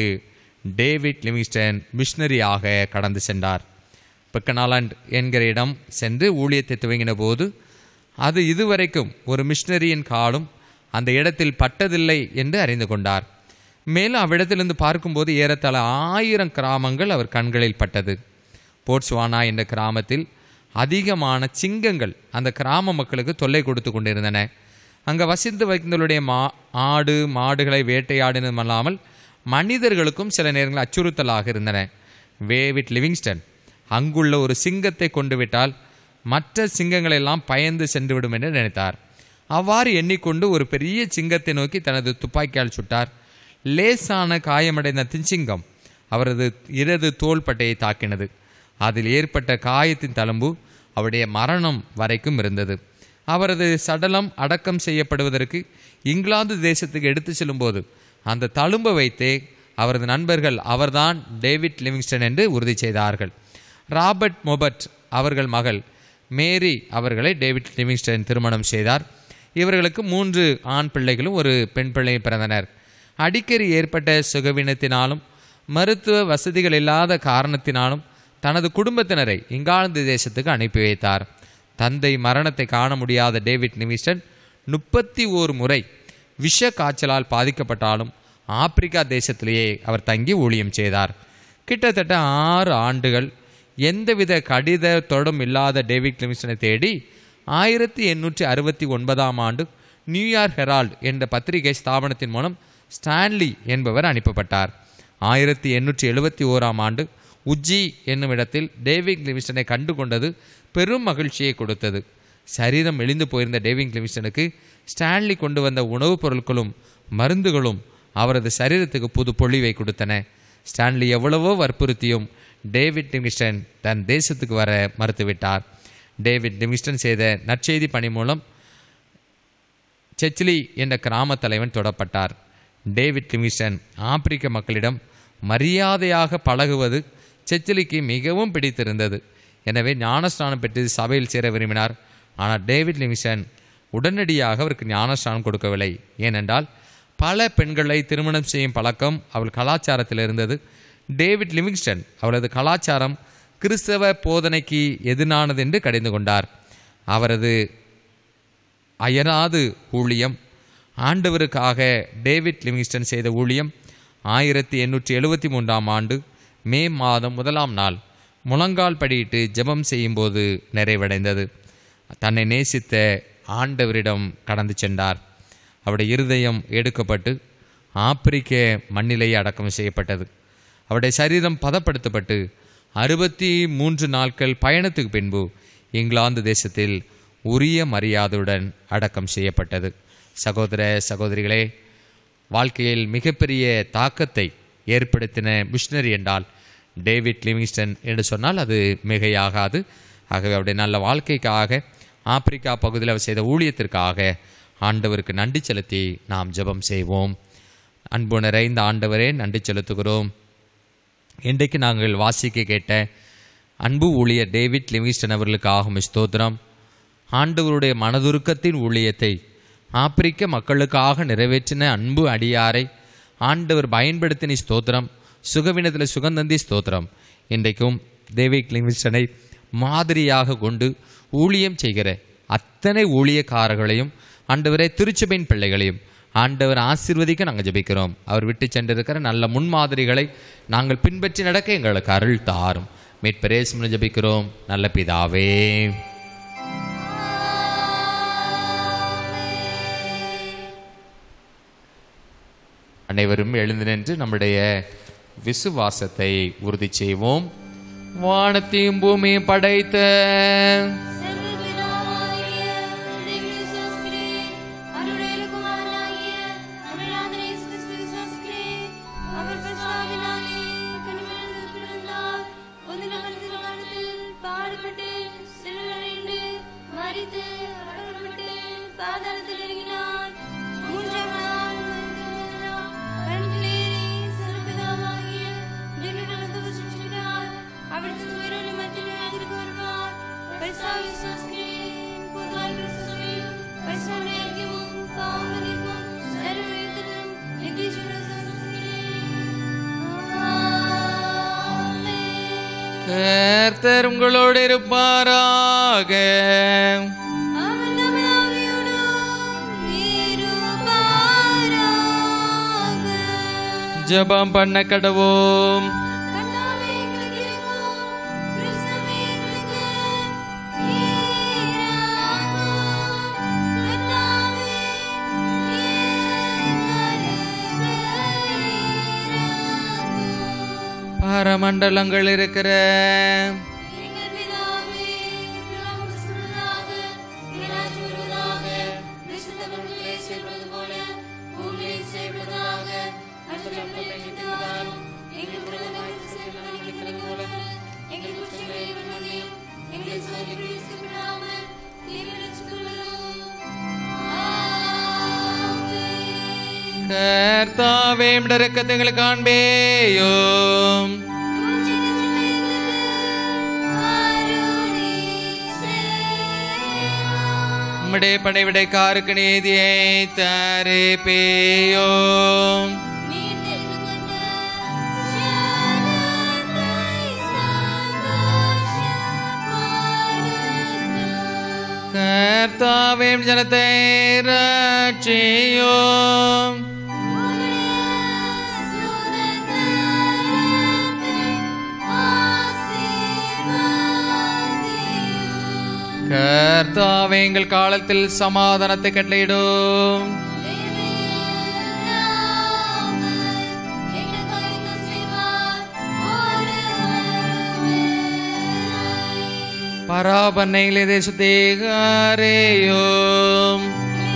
டேவிட் லிவிங்ஸ்டன் மிஷனரியாக கடந்து சென்றார் பெக்கனாலாண்ட் என்கிற இடம் சென்று ஊழியத்தை துவங்கின போது அது இதுவரைக்கும் ஒரு மிஷனரியின் காலும் அந்த இடத்தில் பட்டதில்லை என்று அறிந்து கொண்டார் மேலும் அவ்விடத்திலிருந்து பார்க்கும்போது ஏறத்தாழ ஆயிரம் கிராமங்கள் அவர் கண்களில் பட்டது போட்ஸ்வானா என்ற கிராமத்தில் அதிகமான சிங்கங்கள் அந்த கிராம மக்களுக்கு தொல்லை கொடுத்து கொண்டிருந்தன அங்கே வசித்து வைத்தவர்களுடைய மா ஆடு மாடுகளை வேட்டையாடினதும் அல்லாமல் மனிதர்களுக்கும் சில நேரங்கள் அச்சுறுத்தலாக இருந்தன வேவிட் லிவிங்ஸ்டன் அங்குள்ள ஒரு சிங்கத்தை கொண்டு விட்டால் மற்ற சிங்கங்கள் எல்லாம் பயந்து சென்றுவிடும் என்று நினைத்தார் அவ்வாறு எண்ணிக்கொண்டு ஒரு பெரிய சிங்கத்தை நோக்கி தனது துப்பாக்கியால் சுட்டார் லேசான காயமடைந்த திஞ்சிங்கம் அவரது இடது தோள்பட்டையை தாக்கினது அதில் ஏற்பட்ட காயத்தின் தழும்பு அவருடைய மரணம் வரைக்கும் இருந்தது அவரது சடலம் அடக்கம் செய்யப்படுவதற்கு இங்கிலாந்து தேசத்துக்கு எடுத்து செல்லும்போது அந்த தழும்பை வைத்தே அவரது நண்பர்கள் அவர்தான் டேவிட் லிவிங்ஸ்டன் என்று உறுதி செய்தார்கள் ராபர்ட் மொபட் அவர்கள் மகள் மேரி அவர்களை டேவிட் லிவிங்ஸ்டன் திருமணம் செய்தார் இவர்களுக்கு மூன்று ஆண் பிள்ளைகளும் ஒரு பெண் பிள்ளையும் பிறந்தனர் அடிக்கடி ஏற்பட்ட சுகவீனத்தினாலும் மருத்துவ வசதிகள் இல்லாத காரணத்தினாலும் தனது குடும்பத்தினரை இங்கிலாந்து தேசத்துக்கு அனுப்பி வைத்தார் தந்தை மரணத்தை காண முடியாத டேவிட் நிவிஸ்டன் முப்பத்தி ஓரு முறை விஷ காய்ச்சலால் பாதிக்கப்பட்டாலும் ஆப்பிரிக்கா தேசத்திலேயே அவர் தங்கி ஊழியம் செய்தார் கிட்டத்தட்ட ஆறு ஆண்டுகள் எந்தவித கடித தொடும் இல்லாத டேவிட் லிவிங்ஸ்டனை தேடி ஆயிரத்தி எண்ணூற்றி அறுபத்தி ஒன்பதாம் ஆண்டு நியூயார்க் ஹெரால்ட் என்ற பத்திரிகை ஸ்தாபனத்தின் மூலம் ஸ்டான்லி என்பவர் அனுப்பப்பட்டார் ஆயிரத்தி எண்ணூற்றி எழுபத்தி ஓராம் ஆண்டு உஜ்ஜி என்னும் இடத்தில் டேவிட் லிவிங்ஸ்டனை கண்டு கொண்டது பெரும் மகிழ்ச்சியை கொடுத்தது சரீரம் மெலிந்து போயிருந்த டேவிட் லிவிங்ஸ்டனுக்கு ஸ்டான்லி கொண்டு வந்த உணவுப் பொருட்களும் மருந்துகளும் அவரது சரீரத்துக்கு புது பொழிவை கொடுத்தன ஸ்டான்லி எவ்வளவோ வற்புறுத்தியும் டேவிட் லிவிங்ஸ்டன் தன் தேசத்துக்கு வர மறுத்துவிட்டார் டேவிட் லிவிங்ஸ்டன் செய்த நற்செய்தி பணி மூலம் செச்லி என்ற கிராம தலைவன் தொடப்பட்டார் டேவிட் லிவிங்ஸ்டன் ஆப்பிரிக்க மக்களிடம் மரியாதையாக பழகுவது செச்சிலிக்கு மிகவும் பிடித்திருந்தது எனவே ஞானஸ்நானம் பெற்று சபையில் சேர விரும்பினார் ஆனால் டேவிட் லிவிங்ஸ்டன் உடனடியாக அவருக்கு ஞானஸ்நானம் கொடுக்கவில்லை ஏனென்றால் பல பெண்களை திருமணம் செய்யும் பழக்கம் அவள் கலாச்சாரத்தில் இருந்தது டேவிட் லிவிங்ஸ்டன் அவளது கலாச்சாரம் கிறிஸ்தவ போதனைக்கு எதிரானது என்று கடிந்து கொண்டார் அவரது அயராது ஊழியம் ஆண்டவருக்காக டேவிட் லிவிங்ஸ்டன் செய்த ஊழியம் ஆயிரத்தி எண்ணூற்றி எழுபத்தி மூன்றாம் ஆண்டு மே மாதம் முதலாம் நாள் முழங்கால் படியிட்டு ஜெபம் செய்யும்போது நிறைவடைந்தது தன்னை நேசித்த ஆண்டவரிடம் கடந்து சென்றார் அவருடைய இருதயம் எடுக்கப்பட்டு ஆப்பிரிக்க மண்ணிலேயே அடக்கம் செய்யப்பட்டது அவருடைய சரீரம் பதப்படுத்தப்பட்டு அறுபத்தி மூன்று நாட்கள் பயணத்துக்கு பின்பு இங்கிலாந்து தேசத்தில் உரிய மரியாதையுடன் அடக்கம் செய்யப்பட்டது சகோதர சகோதரிகளே வாழ்க்கையில் மிகப்பெரிய தாக்கத்தை ஏற்படுத்தின மிஷினரி என்றால் டேவிட் லிவிங்ஸ்டன் என்று சொன்னால் அது மிகையாகாது ஆகவே அவருடைய நல்ல வாழ்க்கைக்காக ஆப்பிரிக்கா பகுதியில் அவர் செய்த ஊழியத்திற்காக ஆண்டவருக்கு நன்றி செலுத்தி நாம் ஜெபம் செய்வோம் அன்பு நிறைந்த ஆண்டவரே நன்றி செலுத்துகிறோம் இன்றைக்கு நாங்கள் வாசிக்க கேட்ட அன்பு ஊழியர் டேவிட் லிவிங்ஸ்டன் அவர்களுக்காகும் ஸ்தோத்திரம் ஆண்டவருடைய மனதுருக்கத்தின் ஊழியத்தை ஆப்பிரிக்க மக்களுக்காக நிறைவேற்றின அன்பு அடியாரை ஆண்டவர் பயன்படுத்தின ஸ்தோத்திரம் சுகவினத்தில் சுகந்தந்தி ஸ்தோத்திரம் இன்றைக்கும் டேவிட் லிவிங்ஸ்டனை மாதிரியாக கொண்டு ஊழியம் செய்கிற அத்தனை ஊழியக்காரர்களையும் ஆண்டவரே திருச்சபையின் பிள்ளைகளையும் ஆண்டவர் ஆசீர்வதிக்க நாங்கள் ஜெபிக்கிறோம் அவர் விட்டு சென்றிருக்கிற நல்ல முன்மாதிரிகளை நாங்கள் பின்பற்றி நடக்க எங்களுக்கு அருள் தாரும் மீட்பரேசம் ஜெபிக்கிறோம் நல்ல பிதாவே அனைவரும் எழுந்து நின்று நம்முடைய விசுவாசத்தை உறுதி செய்வோம் வானத்தையும் பூமியும் படைத்த சர்வபிதாவாகிய தேவனை விசுவாசிக்கிறேன். அவருடைய குமாரனாகிய அபிராமனை இயேசு கிறிஸ்துவை விசுவாசிக்கிறேன். அவர் பரிசுத்தாவினாலே கன்னிமரியாதையில் பிறந்தார். ஒன்றின மனிதர் காலத்தில் பாடுபட்டு சிலுவையிலிருந்து மரித்து அடக்கப்பட்டு பாதாளத்தில் இறங்கினார். மூன்றாம் நாள் உயிர்த்தெழுந்தார். கண்களேறி சர்வபிதாவாகிய தேவனை வலது பட்சத்தில் கர்த்தர் உங்களோடு இருப்பாராக அவர் தம் ஆவியோடும் இருப்பாராக. ஜெபம் பண்ண கடவோம் கர்த்தாவே எங்களுக்கு இரங்கும். கிறிஸ்துவே எங்களுக்கு இரங்கும். கர்த்தாவே எங்களுக்கு இரங்கும். பரமண்டலங்கள் இருக்கிற எங்கள் பிதாவே, உம்முடைய சுத்தமாக, இராஜ்யம் வருவதாக, விசுத்தவர்களே செய்வது போல, பூமியில் செய்வதாக, அற்புதங்களை எங்களுக்கு தாரும். எங்கள் உறவுகளுக்கு செய்வதை எங்களுக்கு போல, எங்கள் குற்றங்களை மன்னியும். எங்களை சோதனைகளில் சிக்கிவிடாமல் தீமை ரட்சித்துள்ளோம். ஆமென். கர்த்தாவே இடரக்கத்தை காண்பேயும் உம்முடைய படைவிடைக்காருக்கு நீதியை தரிப்பேயும் கர்த்தாவே ஜனத்தை ரட்சியும் கர்த்தாவே எங்கள் காலத்தில் சமாதானத்தை கட்டளையிடும் பராபன்னையிலே தேசத்தேகாரேயும்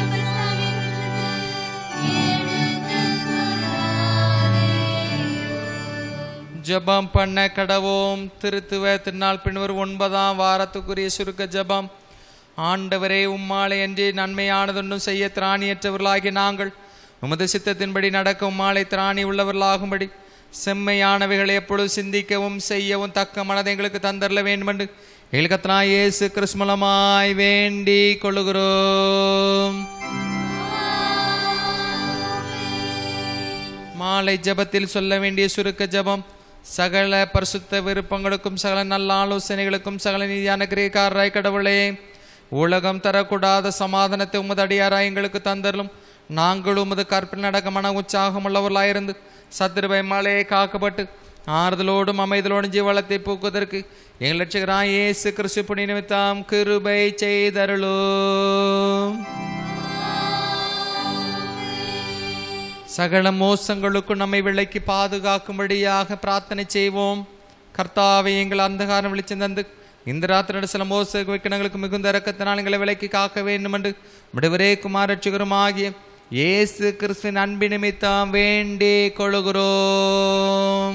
ஜெபம் பண்ண கடவோம் திருத்துவ திருநாள் பின்வர் ஒன்பதாம் வாரத்துக்குரிய சுருக்க ஜெபம் ஆண்டவரே உம்மாலை அன்றி நன்மையானதொன்றும் செய்ய திராணியற்றவர்களாகிய நாங்கள் உமது சித்தத்தின்படி நடக்க உம்மாலை திராணி உள்ளவர்களாகும்படி செம்மையானவைகளை எப்பொழுது சிந்திக்கவும் செய்யவும் தக்க மனதை எங்களுக்கு தந்தரல வேண்டுமென்று எங்களுக்கத்தனா இயேசு கிறிஸ்மலமாய் வேண்டி கொள்ளுகிறோம் மாலை ஜெபத்தில் சொல்ல வேண்டிய சுருக்க ஜெபம் சகல பரிசுத்த விருப்பங்களுக்கும் சகல நல்ல ஆலோசனைகளுக்கும் சகல நீதியான கிரேக்காரராய் கடவுளே உலகம் தரக்கூடாத சமாதானத்தை உமது அடியாராய் எங்களுக்கு தந்தரலும் நாங்கள் உமது கற்பில் நடக்க மன உற்சாகம் உள்ளவர்களாயிருந்து சத்துருபை மலையை காக்கப்பட்டு ஆறுதலோடும் அமைதலோடும் ஜீவளத்தை பூக்குவதற்கு எங்கள் லட்சகராய் இயேசு கிறிஸ்து புனி நிமித்தம் கிருபை செய்தருளும் சகல மோசங்களுக்கும் நம்மை விலைக்கு பாதுகாக்கும்படியாக பிரார்த்தனை செய்வோம் கர்த்தாவை எங்கள் அந்தகாரம் வெளிச்சம் தந்து இந்த ராத்திரி சில மோச வைக்கணங்களுக்கு மிகுந்த இறக்கத்தினால் எங்களை விலைக்கு காக்க வேண்டும் என்று விடுவரே குமாரட்சிகருமாகிய இயேசு கிறிஸ்துவின் அன்பின் நிமித்தம் வேண்டி கொள்கிறோம்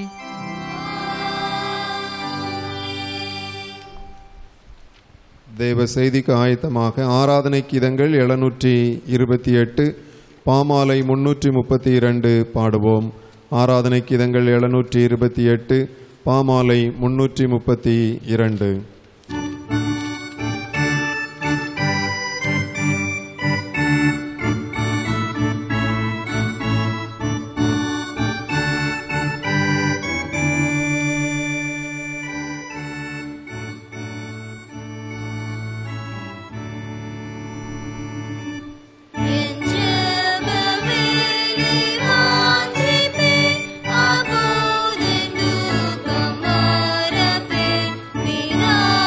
தேவ செய்திக்கு ஆயத்தமாக ஆராதனை கீதங்கள் எழுநூற்றி இருபத்தி எட்டு பாமாலை முன்னூற்றி முப்பத்தி இரண்டு பாடுவோம் ஆராதனை கீதங்கள் எழுநூற்றி இருபத்தி எட்டு பாமாலை முன்னூற்றி முப்பத்தி இரண்டு என் ஜெபவேளை வாஞ்சிப்பேன், அப்போதென் துக்கம் மறப்பேன். பிதாவே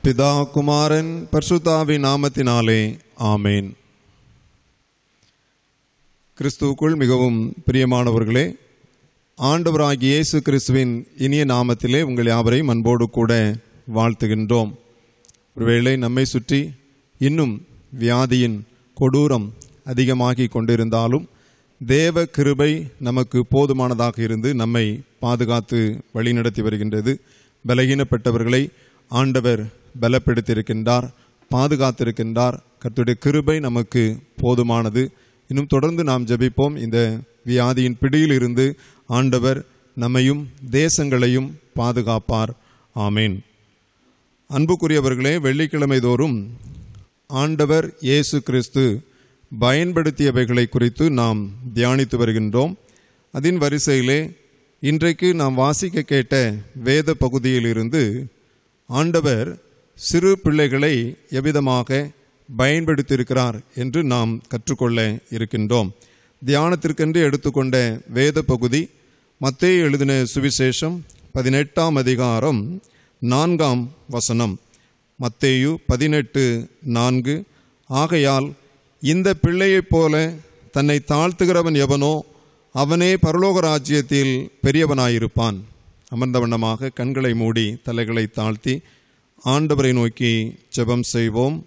பிதா குமாரன் பர்சுத்தாவி நாமத்தினாலே ஆமேன் கிறிஸ்துவுக்குள் மிகவும் பிரியமானவர்களே ஆண்டவராகிய இயேசு கிறிஸ்துவின் இனிய நாமத்திலே உங்கள் யாவரையும் அன்போடு கூட வாழ்த்துகின்றோம் ஒருவேளை நம்மை சுற்றி இன்னும் வியாதியின் கொடூரம் அதிகமாகி கொண்டிருந்தாலும் தேவ கிருபை நமக்கு போதுமானதாக இருந்து நம்மை பாதுகாத்து வழிநடத்தி வருகின்றது பலகீனப்பட்டவர்களை ஆண்டவர் பலப்படுத்தியிருக்கின்றார் பாதுகாத்திருக்கின்றார் கர்த்தருடைய கிருபை நமக்கு போதுமானது இன்னும் தொடர்ந்து நாம் ஜெபிப்போம் இந்த வியாதியின் பிடியில் இருந்து ஆண்டவர் நம்மையும் தேசங்களையும் பாதுகாப்பார் ஆமேன் அன்புக்குரியவர்களே வெள்ளிக்கிழமை தோறும் ஆண்டவர் இயேசு கிறிஸ்து பயன்படுத்தியவைகளை குறித்து நாம் தியானித்து வருகின்றோம் அதன் வரிசையிலே இன்றைக்கு நாம் வாசிக்க கேட்ட வேத பகுதியிலிருந்து ஆண்டவர் சிறு பிள்ளைகளை எவ்விதமாக பயன்படுத்தியிருக்கிறார் என்று நாம் கற்றுக்கொள்ள இருக்கின்றோம் தியானத்திற்கென்று எடுத்துக்கொண்ட வேத பகுதி மத்தேயு எழுதின சுவிசேஷம் பதினெட்டாம் அதிகாரம் நான்காம் வசனம் மத்தேயு பதினெட்டு நான்கு ஆகையால் இந்த பிள்ளையைப் போல தன்னை தாழ்த்துகிறவன் எவனோ அவனே பரலோக ராஜ்யத்தில் பெரியவனாயிருப்பான் அமர்ந்த வண்ணமாக கண்களை மூடி தலைகளை தாழ்த்தி ஆண்டவரை நோக்கி ஜெபம் செய்வோம்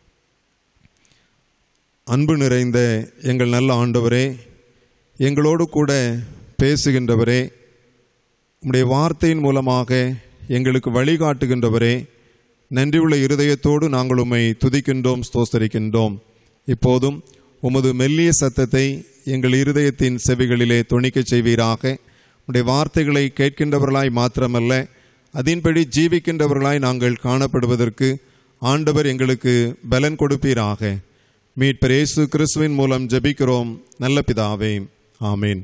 அன்பு நிறைந்த எங்கள் நல்ல ஆண்டவரே எங்களோடு கூட பேசுகின்றவரே உம்முடைய வார்த்தையின் மூலமாக எங்களுக்கு வழிகாட்டுகின்றவரே நன்றியுள்ள இருதயத்தோடு நாங்கள் உம்மை துதிக்கின்றோம் ஸ்தோஸ்தரிக்கின்றோம் இப்போதும் உமது மெல்லிய சத்தத்தை எங்கள் இருதயத்தின் செவிகளிலே தொணிக்கச் செய்வீராக உடைய வார்த்தைகளை கேட்கின்றவர்களாய் மாத்திரமல்ல அதன்படி ஜீவிக்கின்றவர்களாய் நாங்கள் காணப்படுவதற்கு ஆண்டவர் எங்களுக்கு பலன் கொடுப்பீராக மீட்பர் இயேசு கிறிஸ்துவின் மூலம் ஜெபிக்கிறோம் நல்ல பிதாவே ஆமேன்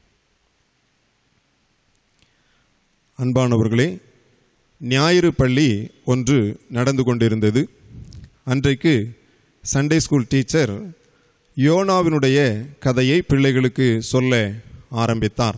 அன்பானவர்களே ஞாயிறு பள்ளி ஒன்று நடந்து கொண்டிருந்தது அன்றைக்கு சண்டே ஸ்கூல் டீச்சர் யோனாவினுடைய கதையை பிள்ளைகளுக்கு சொல்ல ஆரம்பித்தார்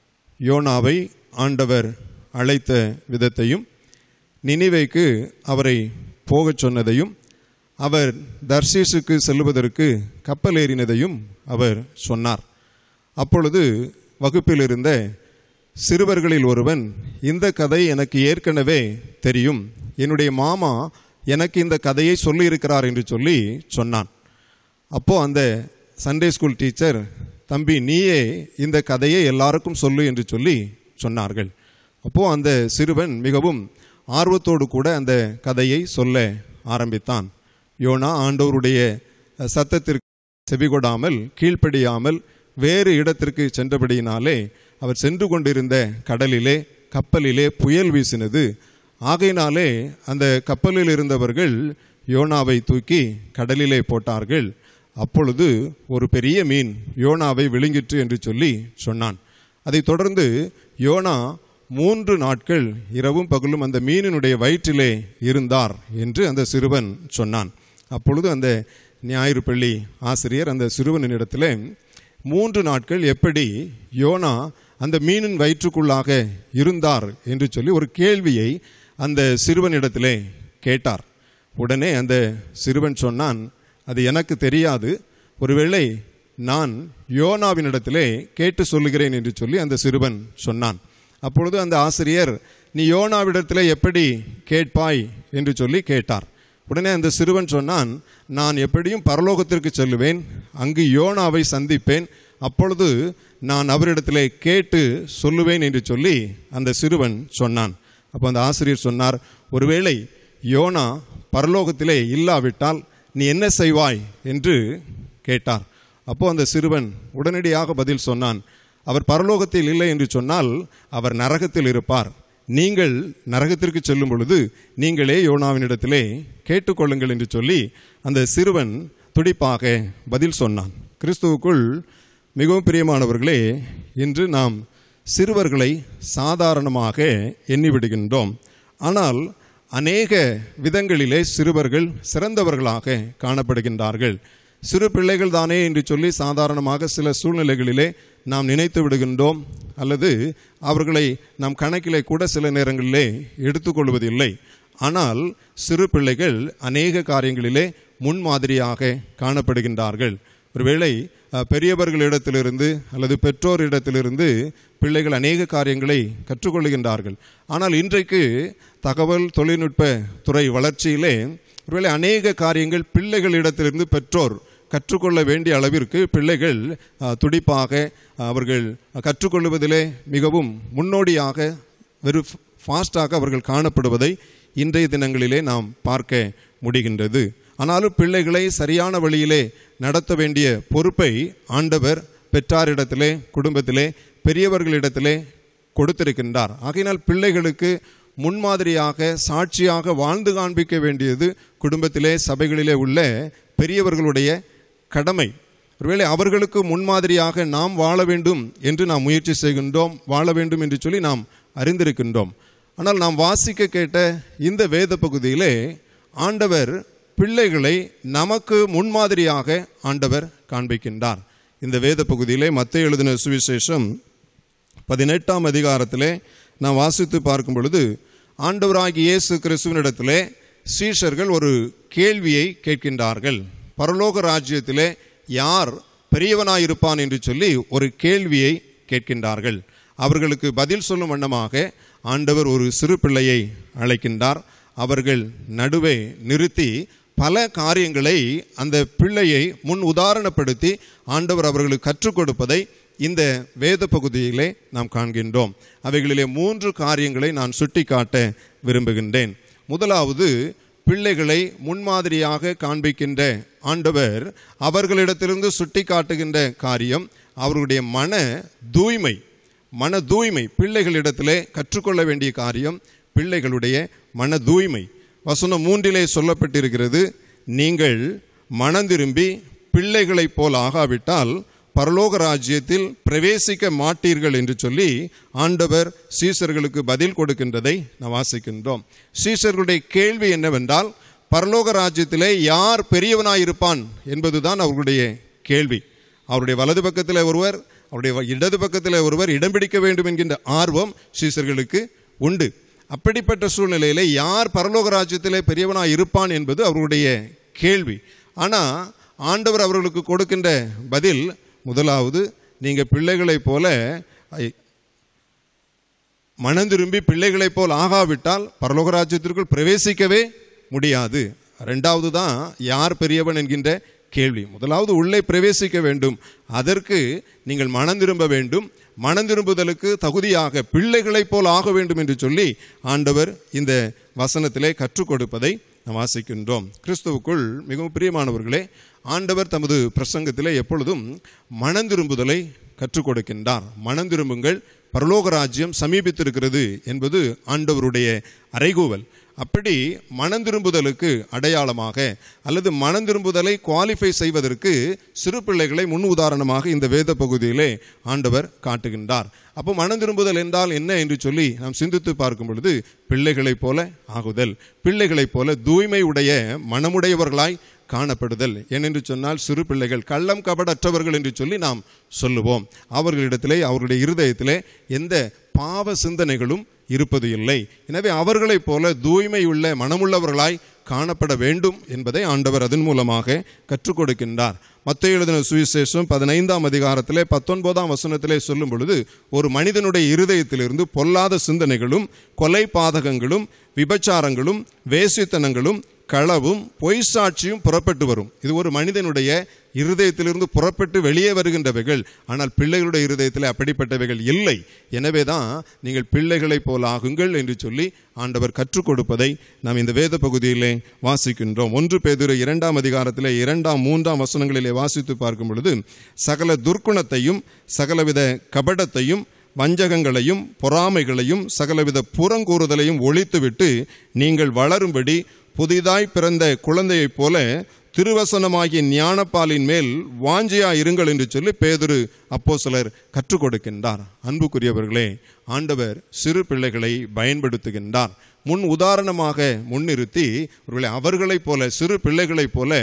யோனாவை ஆண்டவர் அழைத்த விதத்தையும் நினிவைக்கு அவரை போகச் சொன்னதையும் அவர் தர்ஷீஸுக்கு செல்லுவதற்கு கப்பல் ஏறினதையும் அவர் சொன்னார் அப்பொழுது வகுப்பில் இருந்த சிறுவர்களில் ஒருவன் இந்த கதை எனக்கு ஏற்கனவே தெரியும் என்னுடைய மாமா எனக்கு இந்த கதையை சொல்லியிருக்கிறார் என்று சொல்லி சொன்னான் அப்போ அந்த சண்டே ஸ்கூல் டீச்சர் தம்பி நீயே இந்த கதையை எல்லாருக்கும் சொல்லு என்று சொல்லி சொன்னார்கள் அப்போ அந்த சிறுவன் மிகவும் ஆர்வத்தோடு கூட அந்த கதையை சொல்ல ஆரம்பித்தான் யோனா ஆண்டவருடைய சத்தத்திற்கு செவிகொடாமல் கீழ்ப்படியாமல் வேறு இடத்திற்கு சென்றபடியினாலே அவர் சென்று கொண்டிருந்த கடலிலே கப்பலிலே புயல் வீசினது ஆகையினாலே அந்த கப்பலில் இருந்தவர்கள் யோனாவை தூக்கி கடலிலே போட்டார்கள் அப்பொழுது ஒரு பெரிய மீன் யோனாவை விழுங்கிற்று என்று சொல்லி சொன்னான் அதைத் தொடர்ந்து யோனா மூன்று நாட்கள் இரவும் பகலும் அந்த மீனினுடைய வயிற்றிலே இருந்தார் என்று அந்த சிறுவன் சொன்னான் அப்பொழுது அந்த ஞாயிறு பள்ளி ஆசிரியர் அந்த சிறுவனிடத்தில் மூன்று நாட்கள் எப்படி யோனா அந்த மீனின் வயிற்றுக்குள்ளாக இருந்தார் என்று சொல்லி ஒரு கேள்வியை அந்த சிறுவனிடத்திலே கேட்டார் உடனே அந்த சிறுவன் சொன்னான் அது எனக்கு தெரியாது ஒருவேளை நான் யோனாவினிடத்திலே கேட்டு சொல்லுகிறேன் என்று சொல்லி அந்த சிறுவன் சொன்னான் அப்பொழுது அந்த ஆசிரியர் நீ யோனாவிடத்திலே எப்படி கேட்பாய் என்று சொல்லி கேட்டார் உடனே அந்த சிறுவன் சொன்னான் நான் எப்படியும் பரலோகத்திற்கு செல்லுவேன் அங்கு யோனாவை சந்திப்பேன் அப்பொழுது நான் அவரிடத்திலே கேட்டு சொல்லுவேன் என்று சொல்லி அந்த சிறுவன் சொன்னான் அப்போ அந்த ஆசிரியர் சொன்னார் ஒருவேளை யோனா பரலோகத்திலே இல்லாவிட்டால் நீ என்ன செய்வாய் என்று கேட்டார் அப்போ அந்த சிறுவன் உடனடியாக பதில் சொன்னான் அவர் பரலோகத்தில் இல்லை என்று சொன்னால் அவர் நரகத்தில் இருப்பார் நீங்கள் நரகத்திற்கு செல்லும் பொழுது நீங்களே யோனாவினிடத்திலே கேட்டுக்கொள்ளுங்கள் என்று சொல்லி அந்த சிறுவன் துடிப்பாக பதில் சொன்னான் கிறிஸ்துவுக்குள் மிகவும் பிரியமானவர்களே இன்று நாம் சிறுவர்களை சாதாரணமாக எண்ணிவிடுகின்றோம் ஆனால் அநேக விதங்களிலே சிறுவர்கள் சிறந்தவர்களாக காணப்படுகின்றார்கள் சிறு பிள்ளைகள் தானே என்று சொல்லி சாதாரணமாக சில சூழ்நிலைகளிலே நாம் நினைத்து விடுகின்றோம் அல்லது அவர்களை நாம் கணக்கிலே கூட சில நேரங்களிலே எடுத்துக்கொள்வதில்லை ஆனால் சிறு பிள்ளைகள் அநேக காரியங்களிலே முன்மாதிரியாக காணப்படுகின்றார்கள் ஒருவேளை அஹ், பெரியவர்களிடத்திலிருந்து அல்லது பெற்றோரிடத்திலிருந்து பிள்ளைகள் அநேக காரியங்களை கற்றுக்கொள்கின்றார்கள் ஆனால் இன்றைக்கு தகவல் தொழில்நுட்ப துறை வளர்ச்சியிலே ஒருவேளை அநேக காரியங்கள் பிள்ளைகளிடத்திலிருந்து பெற்றோர் கற்றுக்கொள்ள வேண்டிய அளவிற்கு பிள்ளைகள் அஹ், துடிப்பாக அவர்கள் கற்றுக்கொள்வதிலே மிகவும் முன்னோடியாக வெறு ஃபாஸ்டாக அவர்கள் காணப்படுவதை இன்றைய தினங்களிலே நாம் பார்க்க முடிகின்றது ஆனாலும் பிள்ளைகளை சரியான வழியிலே நடத்த வேண்டிய பொறுப்பை ஆண்டவர் பெற்றாரிடத்திலே குடும்பத்திலே பெரியவர்களிடத்திலே கொடுத்திருக்கின்றார் ஆகையினால் பிள்ளைகளுக்கு முன்மாதிரியாக சாட்சியாக வாழ்ந்து காண்பிக்க வேண்டியது குடும்பத்திலே சபைகளிலே உள்ள பெரியவர்களுடைய கடமை ஒருவேளை அவர்களுக்கு முன்மாதிரியாக நாம் வாழ வேண்டும் என்று நாம் முயற்சி செய்கின்றோம் வாழ வேண்டும் என்று சொல்லி நாம் அறிந்திருக்கின்றோம் ஆனால் நாம் வாசிக்க கேட்ட இந்த வேத பகுதியிலே ஆண்டவர் பிள்ளைகளை நமக்கு முன்மாதிரியாக ஆண்டவர் காண்பிக்கின்றார் இந்த வேத பகுதியிலே மத்திய எழுதின சுவிசேஷம் பதினெட்டாம் அதிகாரத்திலே நாம் வாசித்து பார்க்கும் பொழுது ஆண்டவராகிய இயேசு கிறிஸ்துவனிடத்திலே சீஷர்கள் ஒரு கேள்வியை கேட்கின்றார்கள் பரலோக ராஜ்யத்திலே யார் பெரியவனாயிருப்பான் என்று சொல்லி ஒரு கேள்வியை கேட்கின்றார்கள் அவர்களுக்கு பதில் சொல்லும் வண்ணமாக ஆண்டவர் ஒரு சிறு பிள்ளையை அழைக்கின்றார் அவர்கள் நடுவே நிறுத்தி பல காரியங்களை அந்த பிள்ளையை முன் உதாரணப்படுத்தி ஆண்டவர் அவர்களுக்கு கற்றுக் கொடுப்பதை இந்த வேத பகுதியிலே நாம் காண்கின்றோம் அவைகளிலே மூன்று காரியங்களை நான் சுட்டிக்காட்ட விரும்புகின்றேன் முதலாவது பிள்ளைகளை முன்மாதிரியாக காண்பிக்கின்ற ஆண்டவர் அவர்களிடத்திலிருந்து சுட்டி காட்டுகின்ற காரியம் அவர்களுடைய மன தூய்மை மன தூய்மை பிள்ளைகளிடத்திலே கற்றுக்கொள்ள வேண்டிய காரியம் பிள்ளைகளுடைய மன தூய்மை வசனம் மூன்றிலே சொல்லப்பட்டிருக்கிறது நீங்கள் மனந்திரும்பி பிள்ளைகளைப் போல் ஆகாவிட்டால் பரலோக ராஜ்யத்தில் பிரவேசிக்க மாட்டீர்கள் என்று சொல்லி ஆண்டவர் சீசர்களுக்கு பதில் கொடுக்கின்றதை நாம் வாசிக்கின்றோம் சீசர்களுடைய கேள்வி என்னவென்றால் பரலோக ராஜ்யத்திலே யார் பெரியவனாயிருப்பான் என்பதுதான் அவர்களுடைய கேள்வி அவருடைய வலது பக்கத்தில் ஒருவர் அவருடைய இடது பக்கத்தில் ஒருவர் இடம் பிடிக்க வேண்டும் என்கின்ற ஆர்வம் சீசர்களுக்கு உண்டு அப்படிப்பட்ட சூழ்நிலையிலே யார் பரலோக ராஜ்யத்திலே பெரியவனாய் இருப்பான் என்பது அவருடைய கேள்வி ஆனால் ஆண்டவர் அவர்களுக்கு கொடுக்கின்ற பதில் முதலாவது நீங்கள் பிள்ளைகளைப் போல ஐ- மனந்திரும்பி பிள்ளைகளைப் போல் ஆகாவிட்டால் பரலோக ராஜ்யத்திற்குள் பிரவேசிக்கவே முடியாது ரெண்டாவது தான் யார் பெரியவன் என்கின்ற கேள்வி முதலாவது உள்ளே பிரவேசிக்க வேண்டும் அதற்கு நீங்கள் மனம் திரும்ப வேண்டும் மனம் திரும்புதலுக்கு தகுதியாக பிள்ளைகளைப் போல் ஆக வேண்டும் என்று சொல்லி ஆண்டவர் இந்த வசனத்திலே கற்றுக் கொடுப்பதை நாம் வாசிக்கின்றோம் கிறிஸ்துவுக்குள் மிகவும் பிரியமானவர்களே ஆண்டவர் தமது பிரசங்கத்திலே எப்பொழுதும் மனம் திரும்புதலை கற்றுக் கொடுக்கின்றார் மனம் திரும்புங்கள் பரலோக ராஜ்யம் சமீபித்திருக்கிறது என்பது ஆண்டவருடைய அறைகூவல் அப்படி மனம் திரும்புதலுக்கு அடையாளமாக அல்லது மனம் திரும்புதலை குவாலிஃபை செய்வதற்கு சிறு பிள்ளைகளை முன் உதாரணமாக இந்த வேத பகுதியிலே ஆண்டவர் காட்டுகின்றார் அப்போ மனம் திரும்புதல் என்றால் என்ன என்று சொல்லி நாம் சிந்தித்து பார்க்கும் பொழுது பிள்ளைகளைப் போல ஆகுதல் பிள்ளைகளைப் போல தூய்மை உடைய மனமுடையவர்களாய் காணப்படுதல் ஏனென்று சொன்னால் சிறு பிள்ளைகள் கள்ளம் கபடற்றவர்கள் என்று சொல்லி நாம் சொல்லுவோம் அவர்களிடத்திலே அவர்களுடைய இருதயத்திலே எந்த பாவ சிந்தனைகளும் இருப்பது இல்லை எனவே அவர்களைப் போல தூய்மையுள்ள மனமுள்ளவர்களாய் காணப்பட வேண்டும் என்பதை ஆண்டவர் அதன் மூலமாக கற்றுக் கொடுக்கின்றார் மத்திய எழுதின சுவிசேஷம் பதினைந்தாம் அதிகாரத்திலே பத்தொன்பதாம் வசனத்திலே சொல்லும் பொழுது ஒரு மனிதனுடைய இருதயத்திலிருந்து பொல்லாத சிந்தனைகளும் கொலை பாதகங்களும் விபச்சாரங்களும் வேசித்தனங்களும் களவும் பொய் சாட்சியும் புறப்பட்டு வரும் இது ஒரு மனிதனுடைய இருதயத்திலிருந்து புறப்பட்டு வெளியே வருகின்றவைகள் ஆனால் பிள்ளைகளுடைய இருதயத்தில் அப்படிப்பட்டவைகள் இல்லை எனவே தான் நீங்கள் பிள்ளைகளைப் போல ஆகுங்கள் என்று சொல்லி ஆண்டவர் கற்றுக் கொடுப்பதை நாம் இந்த வேத பகுதியிலே வாசிக்கின்றோம் ஒன்று பேதுரு இரண்டாம் அதிகாரத்திலே இரண்டாம் மூன்றாம் வசனங்களிலே வாசித்து பார்க்கும் பொழுது சகல துர்க்குணத்தையும் சகலவித கபடத்தையும் வஞ்சகங்களையும் பொறாமைகளையும் சகலவித புறங்கூறுதலையும் ஒழித்துவிட்டு நீங்கள் வளரும்படி புதிதாய் பிறந்த குழந்தையைப் போல திருவசனமாகிய ஞானப்பாலின் மேல் வாஞ்சியா இருங்கள் என்று சொல்லி பேதுரு அப்போஸ்தலர் கற்றுக் கொடுக்கின்றார் அன்புக்குரியவர்களே ஆண்டவர் சிறு பிள்ளைகளை பயன்படுத்துகின்றார் முன் உதாரணமாக முன்னிறுத்தி ஒருவேளை அவர்களைப் போல சிறு பிள்ளைகளைப் போல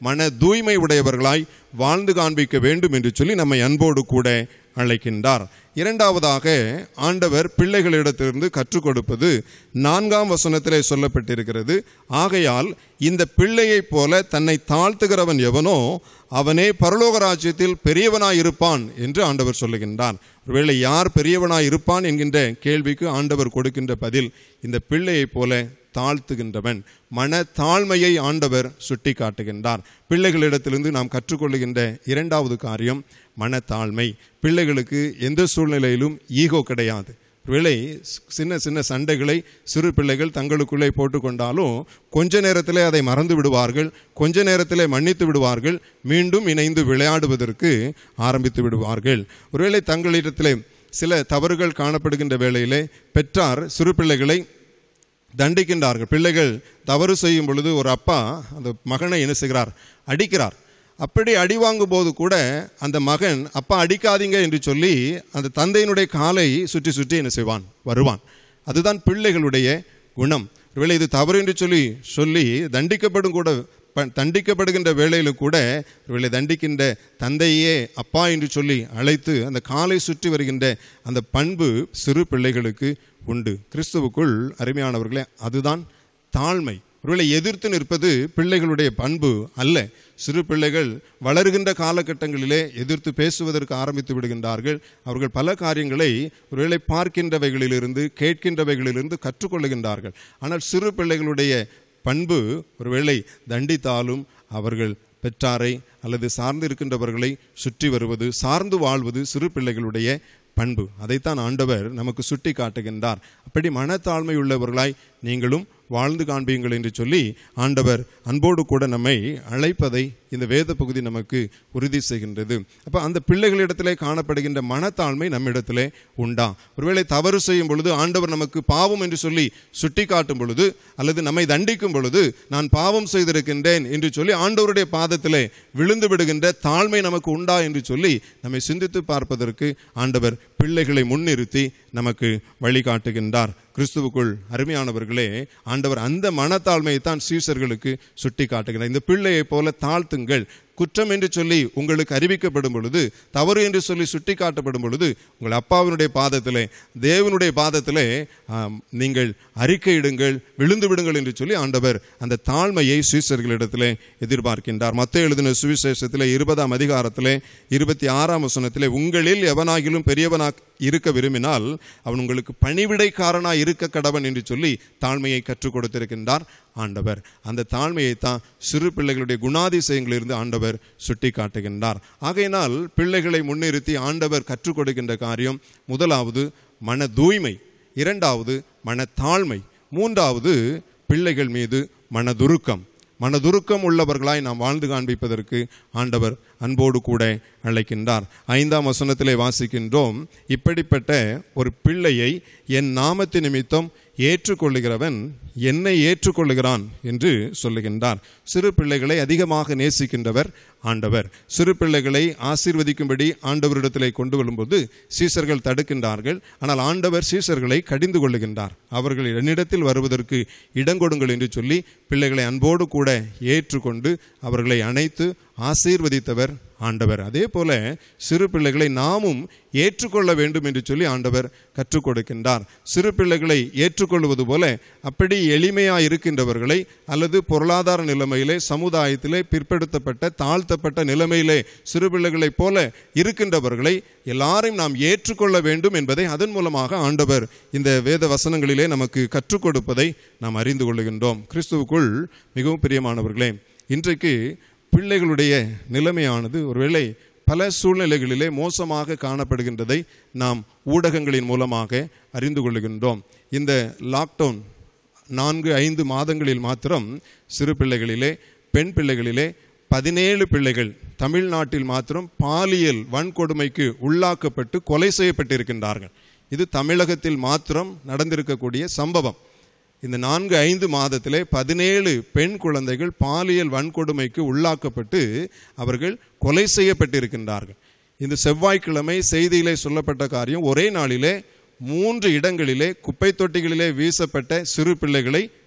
மன தூய்மை உடையவர்களாய் வாழ்ந்து காண்பிக்க வேண்டும் என்று சொல்லி நம்மை அன்போடு கூட அழைக்கின்றார் இரண்டாவதாக ஆண்டவர் பிள்ளைகளிடத்திலிருந்து கற்றுக் கொடுப்பது நான்காம் வசனத்திலே சொல்லப்பட்டிருக்கிறது ஆகையால் இந்த பிள்ளையைப் போல தன்னை தாழ்த்துகிறவன் எவனோ அவனே பரலோக ராஜ்யத்தில் பெரியவனாய் இருப்பான் என்று ஆண்டவர் சொல்லுகின்றார் ஒருவேளை யார் பெரியவனாய் இருப்பான் என்கின்ற கேள்விக்கு ஆண்டவர் கொடுக்கின்ற பதில் இந்த பிள்ளையைப் போல தாழ்த்துகின்றவன் மன தாழ்மையை ஆண்டவர் சுட்டி காட்டுகின்றார் பிள்ளைகளிடத்திலிருந்து நாம் கற்றுக்கொள்ளுகின்ற இரண்டாவது காரியம் மனத்தாழ்மை பிள்ளைகளுக்கு எந்த சூழ்நிலையிலும் ஈகோ கிடையாது ஒருவேளை சின்ன சின்ன சண்டைகளை சிறு பிள்ளைகள் தங்களுக்குள்ளே போட்டுக்கொண்டாலும் கொஞ்ச நேரத்திலே அதை மறந்து விடுவார்கள் கொஞ்ச நேரத்திலே மன்னித்து விடுவார்கள் மீண்டும் இணைந்து விளையாடுவதற்கு ஆரம்பித்து விடுவார்கள் ஒருவேளை தங்களிடத்திலே சில தவறுகள் காணப்படுகின்ற வேளையிலே பெற்றார் சிறு பிள்ளைகளை தண்டிக்கின்றார்கள் பிள்ளைகள் தவறு செய்யும் பொழுது ஒரு அப்பா அந்த மகனை என்ன செய்கிறார் அடிக்கிறார் அப்படி அடி வாங்கும் போது கூட அந்த மகன் அப்பா அடிக்காதீங்க என்று சொல்லி அந்த தந்தையினுடைய காலை சுற்றி சுற்றி என்ன செய்வான் வருவான் அதுதான் பிள்ளைகளுடைய குணம் ஒருவேளை இது தவறு என்று சொல்லி சொல்லி தண்டிக்கப்படும் கூட ப- தண்டிக்கப்படுகின்ற வேளையிலும் கூட ஒருவேளை தண்டிக்கின்ற தந்தையே அப்பா என்று சொல்லி அழைத்து அந்த காலை சுற்றி வருகின்ற அந்த பண்பு சிறு பிள்ளைகளுக்கு உண்டு கிறிஸ்துவுக்குள் அருமையானவர்களே அதுதான் தாழ்மை ஒருவேளை எதிர்த்து நிற்பது பிள்ளைகளுடைய பண்பு அல்ல சிறு பிள்ளைகள் வளருகின்ற காலகட்டங்களிலே எதிர்த்து பேசுவதற்கு ஆரம்பித்து விடுகின்றார்கள் அவர்கள் பல காரியங்களை ஒருவேளை பார்க்கின்றவைகளிலிருந்து கேட்கின்றவைகளிலிருந்து கற்றுக்கொள்ளுகின்றார்கள் ஆனால் சிறு பிள்ளைகளுடைய பண்பு ஒருவேளை தண்டித்தாலும் அவர்கள் பெற்றாரை அல்லது சார்ந்து இருக்கின்றவர்களை சுற்றி வருவது சார்ந்து வாழ்வது சிறு பிள்ளைகளுடைய பண்பு அதைத்தான் ஆண்டவர் நமக்கு சுட்டி காட்டுகின்றார் அப்படி மனத்தாழ்மை உள்ளவர்களாய் நீங்களும் வாழ்ந்து காண்பீங்கள் என்று சொல்லி ஆண்டவர் அன்போடு கூட நம்மை அழைப்பதை இந்த வேத பகுதி நமக்கு உறுதி செய்கின்றது அப்போ அந்த பிள்ளைகளிடத்திலே காணப்படுகின்ற மனத்தாழ்மை நம்மிடத்திலே உண்டா ஒருவேளை தவறு செய்யும் பொழுது ஆண்டவர் நமக்கு பாவம் என்று சொல்லி சுட்டி காட்டும் பொழுது அல்லது நம்மை தண்டிக்கும் பொழுது நான் பாவம் செய்திருக்கின்றேன் என்று சொல்லி ஆண்டவருடைய பாதத்திலே விழுந்து விடுகின்ற தாழ்மை நமக்கு உண்டா என்று சொல்லி நம்மை சிந்தித்து பார்ப்பதற்கு ஆண்டவர் பிள்ளைகளை முன்னிறுத்தி நமக்கு வழிகாட்டுகின்றார் கிறிஸ்துவுக்குள் அருமையானவர்களே ஆண்டவர் அந்த மனத்தாழ்மையை தான் சீசர்களுக்கு சுட்டி காட்டுகிறார் இந்த பிள்ளையைப் போல தாழ்த்துங்கள் குற்றம் என்று சொல்லி உங்களுக்கு அறிவிக்கப்படும் பொழுது தவறு என்று சொல்லி சுட்டி காட்டப்படும் பொழுது உங்கள் அப்பாவினுடைய பாதத்திலே தேவனுடைய பாதத்திலே ஆம், நீங்கள் அறிக்கையிடுங்கள் விழுந்து விடுங்கள் என்று சொல்லி ஆண்டவர் அந்த தாழ்மையை சீசர்களிடத்திலே எதிர்பார்க்கின்றார் மத்த எழுதின சுவிசேஷத்திலே இருபதாம் அதிகாரத்திலே இருபத்தி ஆறாம் வசனத்திலே உங்களில் எவனாகிலும் பெரியவனாக இருக்க விரும்பினால் அவன் உங்களுக்கு பணிவிடைக்காரனாய் இருக்க கடவன் என்று சொல்லி தாழ்மையை கற்றுக் கொடுத்திருக்கின்றார் ஆண்டவர் அந்த தாழ்மையை தான் சிறு பிள்ளைகளுடைய குணாதிசயங்களிலிருந்து ஆண்டவர் சுட்டி காட்டுகின்றார் ஆகையினால் பிள்ளைகளை முன்னிறுத்தி ஆண்டவர் கற்றுக் கொடுக்கின்ற காரியம் முதலாவது மன தூய்மை இரண்டாவது மன தாழ்மை மூன்றாவது பிள்ளைகள் மீது மனதுருக்கம் மனதுருக்கம் உள்ளவர்களாய் நாம் வாழ்ந்து காண்பிப்பதற்கு ஆண்டவர் அன்போடு கூட அழைக்கின்றார் ஐந்தாம் வசனத்திலே வாசிக்கின்றோம் இப்படிப்பட்ட ஒரு பிள்ளையை என் நாமத்து நிமித்தம் ஏற்றுக்கொள்ளுகிறவன் என்னை ஏற்றுக்கொள்ளுகிறான் என்று சொல்லுகின்றார் சிறு பிள்ளைகளை அதிகமாக நேசிக்கின்றவர் ஆண்டவர் சிறு பிள்ளைகளை ஆசீர்வதிக்கும்படி ஆண்டவரிடத்திலே கொண்டு வரும்போது சீசர்கள் தடுக்கின்றார்கள் ஆனால் ஆண்டவர் சீசர்களை கடிந்து கொள்ளுகின்றார் அவர்கள் என்னிடத்தில் வருவதற்கு இடங்கொடுங்கள் என்று சொல்லி பிள்ளைகளை அன்போடு கூட ஏற்றுக்கொண்டு அவர்களை அணைத்து ஆசீர்வதித்தவர் ஆண்டவர் அதே போல சிறு பிள்ளைகளை நாமும் ஏற்றுக்கொள்ள வேண்டும் என்று சொல்லி ஆண்டவர் கற்றுக் கொடுக்கின்றார் சிறு பிள்ளைகளை ஏற்றுக்கொள்வது போல அப்படி எளிமையா இருக்கின்றவர்களை அல்லது பொருளாதார நிலைமையிலே சமுதாயத்திலே பிற்படுத்தப்பட்ட தாழ்த்தப்பட்ட நிலைமையிலே சிறு பிள்ளைகளைப் போல இருக்கின்றவர்களை எல்லாரையும் நாம் ஏற்றுக்கொள்ள வேண்டும் என்பதை அதன் மூலமாக ஆண்டவர் இந்த வேத வசனங்களிலே நமக்கு கற்றுக் கொடுப்பதை நாம் அறிந்து கொள்ளுகின்றோம் கிறிஸ்துவுக்குள் மிகவும் பிரியமானவர்களே இன்றைக்கு பிள்ளைகளுடைய நிலைமையானது ஒருவேளை பல சூழ்நிலைகளிலே மோசமாக காணப்படுகின்றதை நாம் ஊடகங்களின் மூலமாக அறிந்து கொள்ளுகின்றோம் இந்த லாக்டவுன் நான்கு ஐந்து மாதங்களில் மாத்திரம் சிறு பிள்ளைகளிலே பெண் பிள்ளைகளிலே பதினேழு பிள்ளைகள் தமிழ்நாட்டில் மாத்திரம் பாலியல் வன்கொடுமைக்கு உள்ளாக்கப்பட்டு கொலை செய்யப்பட்டிருக்கின்றார்கள் இது தமிழகத்தில் மாத்திரம் நடந்திருக்கக்கூடிய சம்பவம் இந்த நான்கு ஐந்து மாதத்திலே பதினேழு பெண் குழந்தைகள் பாலியல் வன்கொடுமைக்கு உள்ளாக்கப்பட்டு அவர்கள் கொலை செய்யப்பட்டிருக்கின்றார்கள் இந்த செவ்வாய்க்கிழமை செய்தியிலே சொல்லப்பட்ட காரியம் ஒரே நாளிலே மூன்று இடங்களிலே குப்பை தொட்டிகளிலே வீசப்பட்ட சிறு பிள்ளைகளை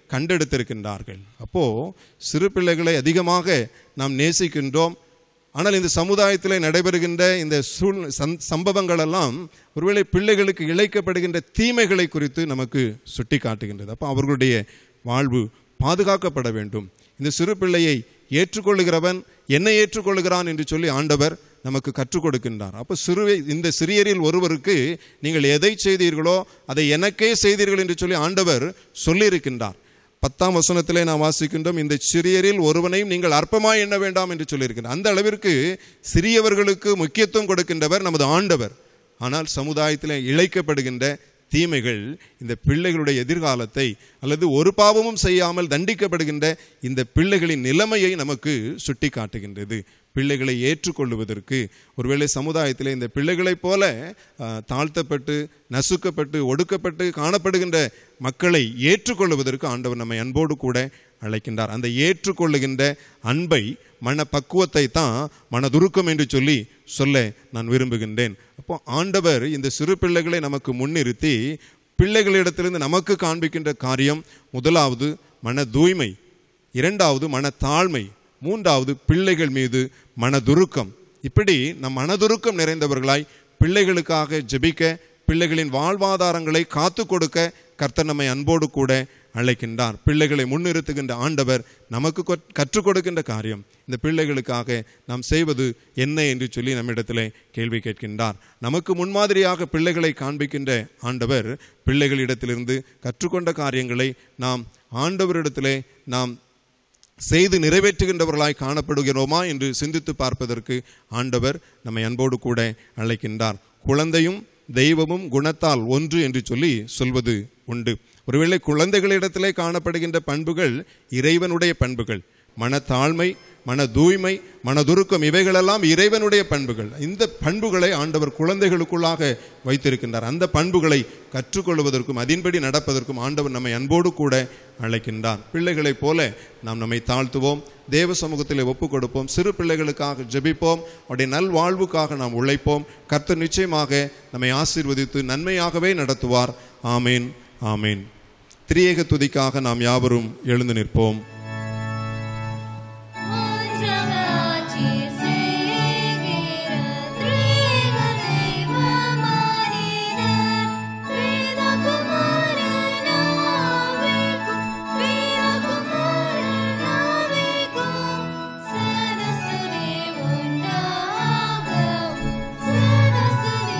கண்டெடுத்திருக்கின்றார்கள் அப்போ சிறு பிள்ளைகளை அதிகமாக நாம் நேசிக்கின்றோம் ஆனால் இந்த சமுதாயத்தில் நடைபெறுகின்ற இந்த சூழ் சந்- சம்பவங்கள் எல்லாம் ஒருவேளை பிள்ளைகளுக்கு இழைக்கப்படுகின்ற தீமைகளை குறித்து நமக்கு சுட்டி காட்டுகின்றது அப்போ அவர்களுடைய வாழ்வு பாதுகாக்கப்பட வேண்டும் இந்த சிறு பிள்ளையை ஏற்றுக்கொள்ளுகிறவன் என்னை ஏற்றுக்கொள்கிறான் என்று சொல்லி ஆண்டவர் நமக்கு கற்றுக் கொடுக்கின்றார் அப்போ சிறுவை இந்த சிறியரில் ஒருவருக்கு நீங்கள் எதை செய்தீர்களோ அதை எனக்கே செய்தீர்கள் என்று சொல்லி ஆண்டவர் சொல்லியிருக்கின்றார் பத்தாம் வசனத்திலே நாம் வாசிக்கின்றோம் இந்த சிறியரில் ஒருவனையும் நீங்கள் அற்பமாய் எண்ண வேண்டாம் என்று சொல்லியிருக்கிறார் அந்த அளவிற்கு சிறியவர்களுக்கு முக்கியத்துவம் கொடுக்கின்றவர் நமது ஆண்டவர் ஆனால் சமுதாயத்தில் இழைக்கப்படுகின்ற தீமைகள் இந்த பிள்ளைகளுடைய எதிர்காலத்தை அல்லது ஒரு பாவமும் செய்யாமல் தண்டிக்கப்படுகின்ற இந்த பிள்ளைகளின் நிலைமையை நமக்கு சுட்டி காட்டுகின்றது பிள்ளைகளை ஏற்றுக்கொள்வதற்கு ஒருவேளை சமுதாயத்தில் இந்த பிள்ளைகளைப் போல ஆஹ், தாழ்த்தப்பட்டு நசுக்கப்பட்டு ஒடுக்கப்பட்டு காணப்படுகின்ற மக்களை ஏற்றுக்கொள்வதற்கு ஆண்டவர் நம்மை அன்போடு கூட அழைக்கின்றார் அந்த ஏற்றுக்கொள்ளுகின்ற அன்பை மனப்பக்குவத்தை தான் மனதுருக்கம் என்று சொல்லி சொல்ல நான் விரும்புகின்றேன் அப்போ ஆண்டவர் இந்த சிறு பிள்ளைகளை நமக்கு முன்னிறுத்தி பிள்ளைகளிடத்திலிருந்து நமக்கு காண்பிக்கின்ற காரியம் முதலாவது மன தூய்மை இரண்டாவது மனத்தாழ்மை மூன்றாவது பிள்ளைகள் மீது மனதுருக்கம் இப்படி நம் மனதுருக்கம் நிறைந்தவர்களாய் பிள்ளைகளுக்காக ஜெபிக்க பிள்ளைகளின் வாழ்வாதாரங்களை காத்து கொடுக்க கர்த்தர் நம்மை அன்போடு கூட அழைக்கின்றார் பிள்ளைகளை முன்னிறுத்துகின்ற ஆண்டவர் நமக்கு கொ- கற்றுக் கொடுக்கின்ற காரியம் இந்த பிள்ளைகளுக்காக நாம் செய்வது என்ன என்று சொல்லி நம்மிடத்திலே கேள்வி கேட்கின்றார் நமக்கு முன்மாதிரியாக பிள்ளைகளை காண்பிக்கின்ற ஆண்டவர் பிள்ளைகளிடத்திலிருந்து கற்றுக்கொண்ட காரியங்களை நாம் ஆண்டவரிடத்திலே நாம் செய்து நிறைவேற்றுகின்றவர்களாய் காணப்படுகிறோமா என்று சிந்தித்து பார்ப்பதற்கு ஆண்டவர் நம்மை அன்போடு கூட அழைக்கின்றார் குழந்தையும் தெய்வமும் குணத்தால் ஒன்று என்று சொல்லி சொல்வது உண்டு ஒருவேளை குழந்தைகளிடத்திலே காணப்படுகின்ற பண்புகள் இறைவனுடைய பண்புகள் மனத்தாழ்மை மன தூய்மை மனதுருக்கம் இவைகளெல்லாம் இறைவனுடைய பண்புகள் இந்த பண்புகளை ஆண்டவர் குழந்தைகளுக்குள்ளாக வைத்திருக்கின்றார் அந்த பண்புகளை கற்றுக்கொள்வதற்கும் அதன்படி நடப்பதற்கும் ஆண்டவர் நம்மை அன்போடு கூட அழைக்கின்றார் பிள்ளைகளைப் போல நாம் நம்மை தாழ்த்துவோம் தேவ சமூகத்திலே ஒப்புக் கொடுப்போம் சிறு பிள்ளைகளுக்காக ஜெபிப்போம் அவருடைய நல்வாழ்வுக்காக நாம் உழைப்போம் கர்த்தர் நிச்சயமாக நம்மை ஆசீர்வதித்து நன்மையாகவே நடத்துவார் ஆமேன் ஆமேன் திரியேக துதிக்காக நாம் யாவரும் எழுந்து நிற்போம் ஜகதி சேகிர த்ரீக தெய்வமானிதர் வேத குமாரனாவேகும் வீர குமாரனாவேகும் சதஸ்துதி உண்டாகவும் சதஸ்துதி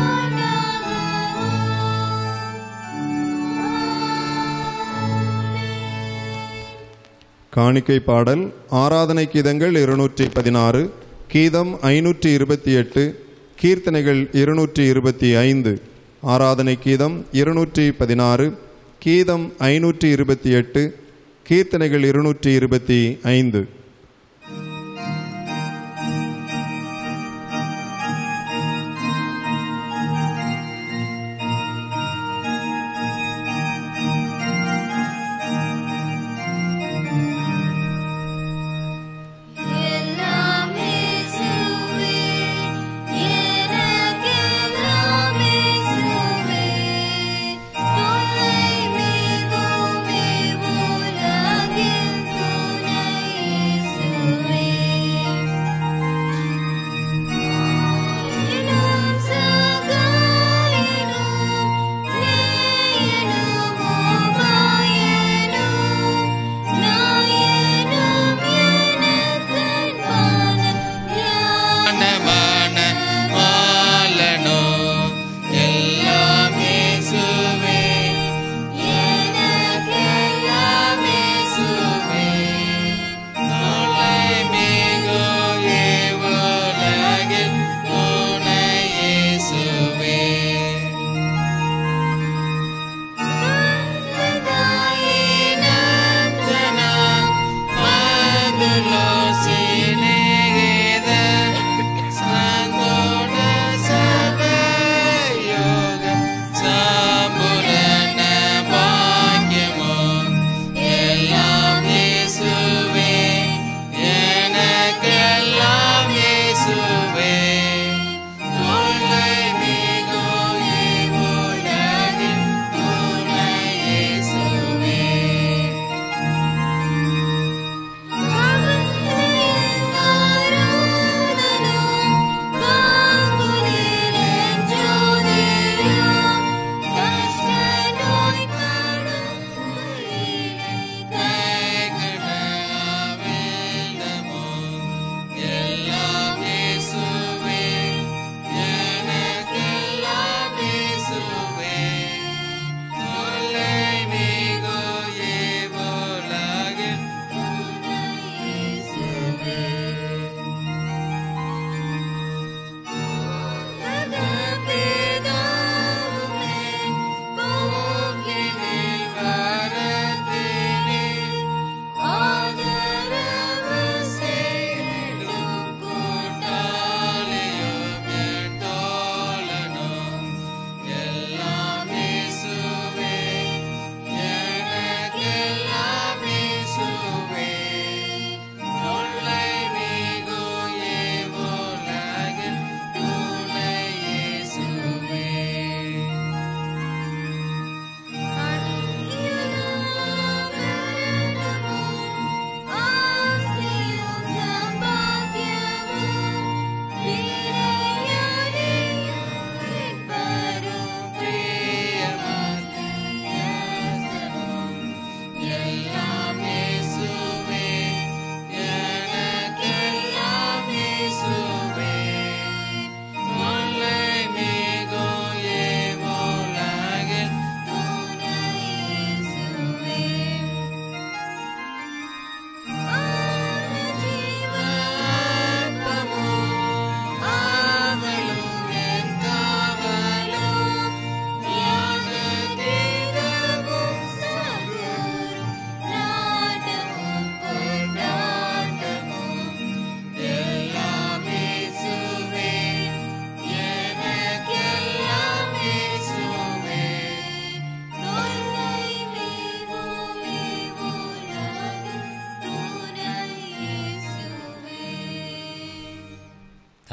உண்டாகவும் காணிக்கை பாடல் ஆராதனை கீதங்கள் இருநூற்றி பதினாறு கீதம் ஐநூற்றி இருபத்தி எட்டு கீர்த்தனைகள் இருநூற்றி இருபத்தி ஐந்து ஆராதனை கீதம் இருநூற்றி பதினாறு கீதம் ஐநூற்றி இருபத்தி எட்டு கீர்த்தனைகள் இருநூற்றி இருபத்தி ஐந்து எல்லாம் இயேசுவே எனக்கெல்லாம் இயேசுவே தொல்லை மிகுமே உலகில் துணை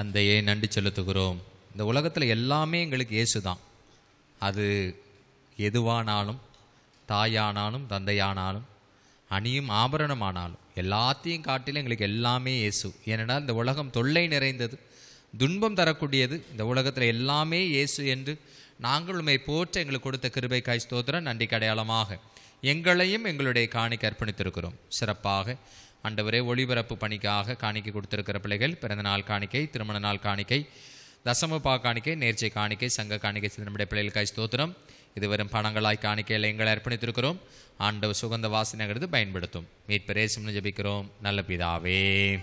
தந்தையே நன்றி செலுத்துகிறோம் இந்த உலகத்தில் எல்லாமே எங்களுக்கு இயேசு தான் அது எதுவானாலும் தாயானாலும் தந்தையானாலும் அணியும் ஆபரணமானாலும் எல்லாத்தையும் காட்டிலும் எங்களுக்கு எல்லாமே இயேசு ஏனென்றால் இந்த உலகம் தொல்லை நிறைந்தது துன்பம் தரக்கூடியது இந்த உலகத்தில் எல்லாமே இயேசு என்று நாங்கள் உண்மை போற்ற எங்களுக்கு கொடுத்த கிருபை காய் ஸ்தோத்திரம் நன்றி அடையாளமாக எங்களையும் எங்களுடைய காணிக்க அர்ப்பணித்திருக்கிறோம் சிறப்பாக ஆண்டவரே ஒளிபரப்பு பணிக்காக காணிக்கை கொடுத்திருக்கிற பிள்ளைகள் பிறந்தநாள் காணிக்கை திருமண நாள் காணிக்கை தசமபா காணிக்கை நேர்ச்சை காணிக்கை சங்க காணிக்கை செய்த நம்முடைய பிள்ளைகளுக்காய் ஸ்தோத்திரம் இது வெறும் பணங்களாய் காணிக்கையில் எங்களை அர்ப்பணித்திருக்கிறோம் ஆண்டவர் சுகந்த வாசனைங்கிறது பயன்படுத்தும் மீட்பரேசம்னு ஜெபிக்கிறோம் நல்ல பிதாவே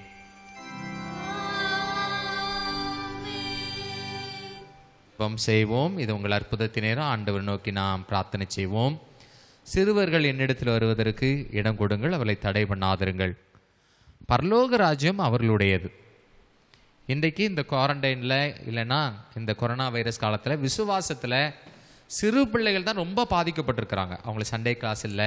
ஜெபம் செய்வோம் இது உங்கள் அற்புதத்தி நேரம் ஆண்டவர் நோக்கி நாம் பிரார்த்தனை செய்வோம் சிறுவர்கள் என்னிடத்தில் வருவதற்கு இடம் கொடுங்கள் அவர்களை தடை பண்ணாதிருங்கள் பரலோக ராஜ்யம் அவர்களுடையது இன்றைக்கு இந்த குவாரண்டைனில் இல்லைன்னா இந்த கொரோனா வைரஸ் காலத்தில் விசுவாசத்தில் சிறு பிள்ளைகள் தான் ரொம்ப பாதிக்கப்பட்டிருக்கிறாங்க அவங்களுக்கு சண்டே கிளாஸ் இல்லை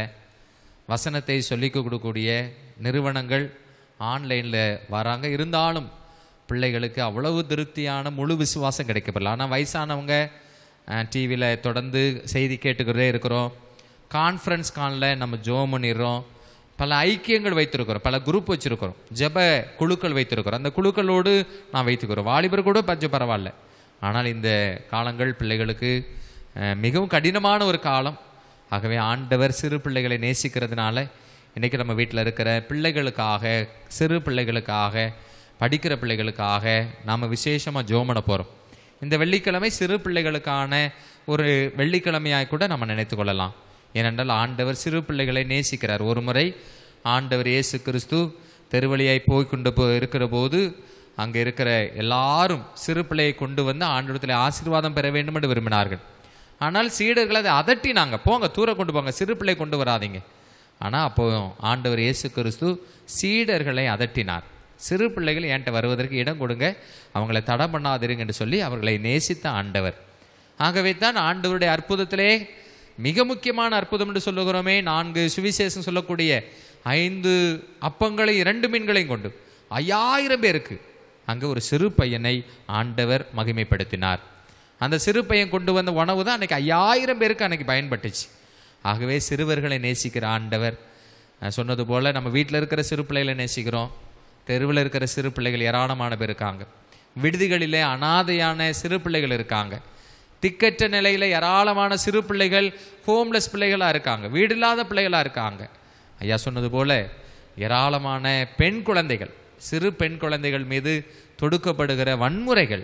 வசனத்தை சொல்லிக் கொடுக்கக்கூடிய நிறுவனங்கள் ஆன்லைனில் வராங்க இருந்தாலும் பிள்ளைகளுக்கு அவ்வளவு திருப்தியான முழு விசுவாசம் கிடைக்கப்படல ஆனால் வயசானவங்க டிவியில் தொடர்ந்து செய்தி கேட்டுக்கிறதே இருக்கிறோம் கான்ஃபரன்ஸ் காலில் நம்ம ஜோம் பண்ணிடுறோம் பல ஐக்கியங்கள் வைத்திருக்கிறோம் பல குரூப் வச்சிருக்கிறோம் ஜெப குழுக்கள் வைத்திருக்கிறோம் அந்த குழுக்களோடு நான் வைத்துக்கிறோம் வாலிபர் கூட கொஞ்சம் பரவாயில்ல ஆனால் இந்த காலங்கள் பிள்ளைகளுக்கு அஹ், மிகவும் கடினமான ஒரு காலம் ஆகவே ஆண்டவர் சிறு பிள்ளைகளை நேசிக்கிறதுனால இன்றைக்கி நம்ம வீட்டில் இருக்கிற பிள்ளைகளுக்காக சிறு பிள்ளைகளுக்காக படிக்கிற பிள்ளைகளுக்காக நாம் விசேஷமாக ஜோமன போகிறோம் இந்த வெள்ளிக்கிழமை சிறு பிள்ளைகளுக்கான ஒரு வெள்ளிக்கிழமையாய் கூட நம்ம நினைத்து கொள்ளலாம் ஏனென்றால் ஆண்டவர் சிறு பிள்ளைகளை நேசிக்கிறார் ஒரு முறை ஆண்டவர் இயேசு கிறிஸ்து தெருவழியாய் போய் கொண்டு போ இருக்கிற போது அங்கே இருக்கிற எல்லாரும் சிறு பிள்ளையை கொண்டு வந்து ஆண்டவரத்தில் ஆசீர்வாதம் பெற வேண்டும் என்று விரும்பினார்கள் ஆனால் சீடர்கள் அதை அதட்டினாங்க போங்க தூர கொண்டு போங்க சிறு பிள்ளை கொண்டு வராதீங்க ஆனால் அப்போ ஆண்டவர் இயேசு கிறிஸ்து சீடர்களை அதட்டினார் சிறு பிள்ளைகள் என்கிட்ட வருவதற்கு இடம் கொடுங்க அவங்களை தடை பண்ணாதிருங்க என்று சொல்லி அவர்களை நேசித்த ஆண்டவர் ஆகவே தான் ஆண்டவருடைய அற்புதத்திலே மிக முக்கியமான அற்புதம் என்று சொல்லுகிறோமே நான்கு சுவிசேஷம் சொல்லக்கூடிய ஐந்து அப்பங்களை இரண்டு மீன்களையும் கொண்டு ஐயாயிரம் பேருக்கு அங்கே ஒரு சிறு பையனை ஆண்டவர் மகிமைப்படுத்தினார் அந்த சிறு பையன் கொண்டு வந்த உணவு தான் அன்னைக்கு ஐயாயிரம் பேருக்கு அன்னைக்கு பயன்பட்டுச்சு ஆகவே சிறுவர்களை நேசிக்கிற ஆண்டவர் நான் சொன்னது போல் நம்ம வீட்டில் இருக்கிற சிறு பிள்ளைகளை நேசிக்கிறோம் தெருவில் இருக்கிற சிறு பிள்ளைகள் ஏராளமான பேர் இருக்காங்க விடுதிகளிலே அனாதையான சிறு பிள்ளைகள் இருக்காங்க திக்கற்ற நிலையில் ஏராளமான சிறு பிள்ளைகள் ஹோம்லெஸ் பிள்ளைகளாக இருக்காங்க வீடு இல்லாத பிள்ளைகளாக இருக்காங்க ஐயா சொன்னது போல ஏராளமான பெண் குழந்தைகள் சிறு பெண் குழந்தைகள் மீது தொடுக்கப்படுகிற வன்முறைகள்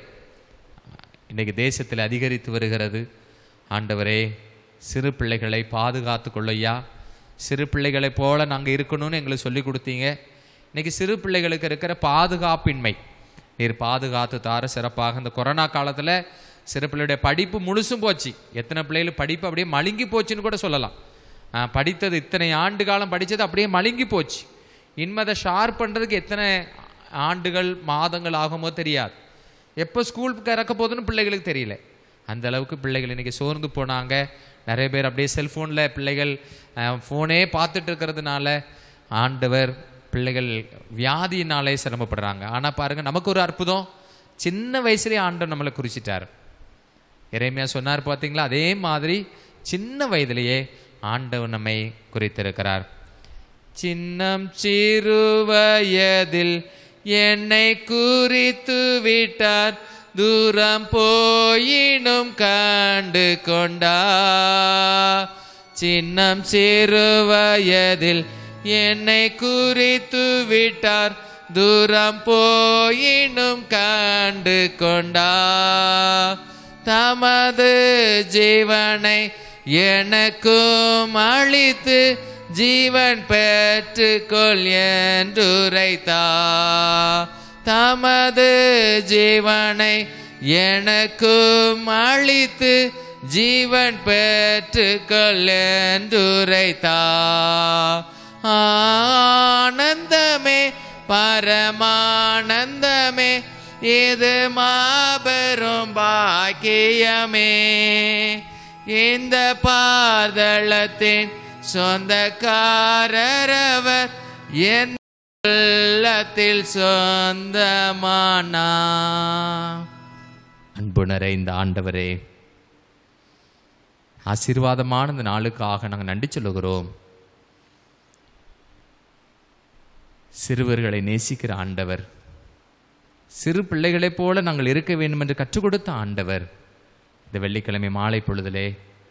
இன்றைக்கு தேசத்தில் அதிகரித்து வருகிறது ஆண்டவரே சிறு பிள்ளைகளை பாதுகாத்து கொள்ளையா சிறு பிள்ளைகளைப் போல நாங்கள் இருக்கணும்னு எங்களுக்கு சொல்லி கொடுத்தீங்க இன்னைக்கு சிறு பிள்ளைகளுக்கு இருக்கிற பாதுகாப்பின்மை நீர் பாதுகாத்து தார சிறப்பாக இந்த கொரோனா காலத்தில் சிறு பிள்ளையுடைய படிப்பு முழுசும் போச்சு எத்தனை பிள்ளைகள் படிப்பு அப்படியே மழுங்கி போச்சுன்னு கூட சொல்லலாம் ஆஹ், படித்தது இத்தனை ஆண்டு காலம் படித்தது அப்படியே மழுங்கி போச்சு இனிமே அதை ஷார்ப் பண்ணுறதுக்கு எத்தனை ஆண்டுகள் மாதங்கள் ஆகுமோ தெரியாது எப்போ ஸ்கூலுக்கு இறக்க போகுதுன்னு பிள்ளைகளுக்கு தெரியல அந்த அளவுக்கு பிள்ளைகள் இன்னைக்கு சோர்ந்து போனாங்க நிறைய பேர் அப்படியே செல்ஃபோனில் பிள்ளைகள் ஃபோனே பார்த்துட்டு இருக்கிறதுனால ஆண்டவர் பிள்ளைகள் வியாதியினாலே சிரமப்படுறாங்க ஆனால் பாருங்க நமக்கு ஒரு அற்புதம் சின்ன வயசுலேயே ஆண்டவர் நம்மளை குறிச்சிட்டார் இறைமையா சொன்னார் பார்த்தீங்களா அதே மாதிரி சின்ன வயதிலேயே ஆண்டவர் நம்மை குறித்திருக்கிறார் சின்னம் சிறு வயதில் என்னை குறித்து விட்டார் தூரம் போயினும் கண்டு கொண்டா சின்னம் சிறு வயதில் என்னை குறித்து விட்டார் தூரம் போயினும் கண்டு கொண்டா தமது ஜீவனை எனக்கும் அளித்து ஜீவன் பெற்றுக்கொள் என்றுரைத்தா தமது ஜீவனை எனக்கும் அளித்து ஜீவன் பெற்றுக்கொள் என்றுரைத்தா ஆனந்தமே பரமானந்தமே இது மாபெரும் பாக்கியமே இந்த பாதளத்தின் சொந்தக்காரரவர் என் உள்ளத்தில் சொந்தமானா அன்பு நிறைந்த ஆண்டவரே ஆசீர்வாதமான இந்த நாளுக்காக நாங்கள் நன்றி சொல்லுகிறோம் சிறுவர்களை நேசிக்கிற ஆண்டவர் சிறு பிள்ளைகளைப் போல நாங்கள் இருக்க வேண்டும் என்று கற்றுக் கொடுத்த ஆண்டவர் இந்த வெள்ளிக்கிழமை மாலை பொழுதிலே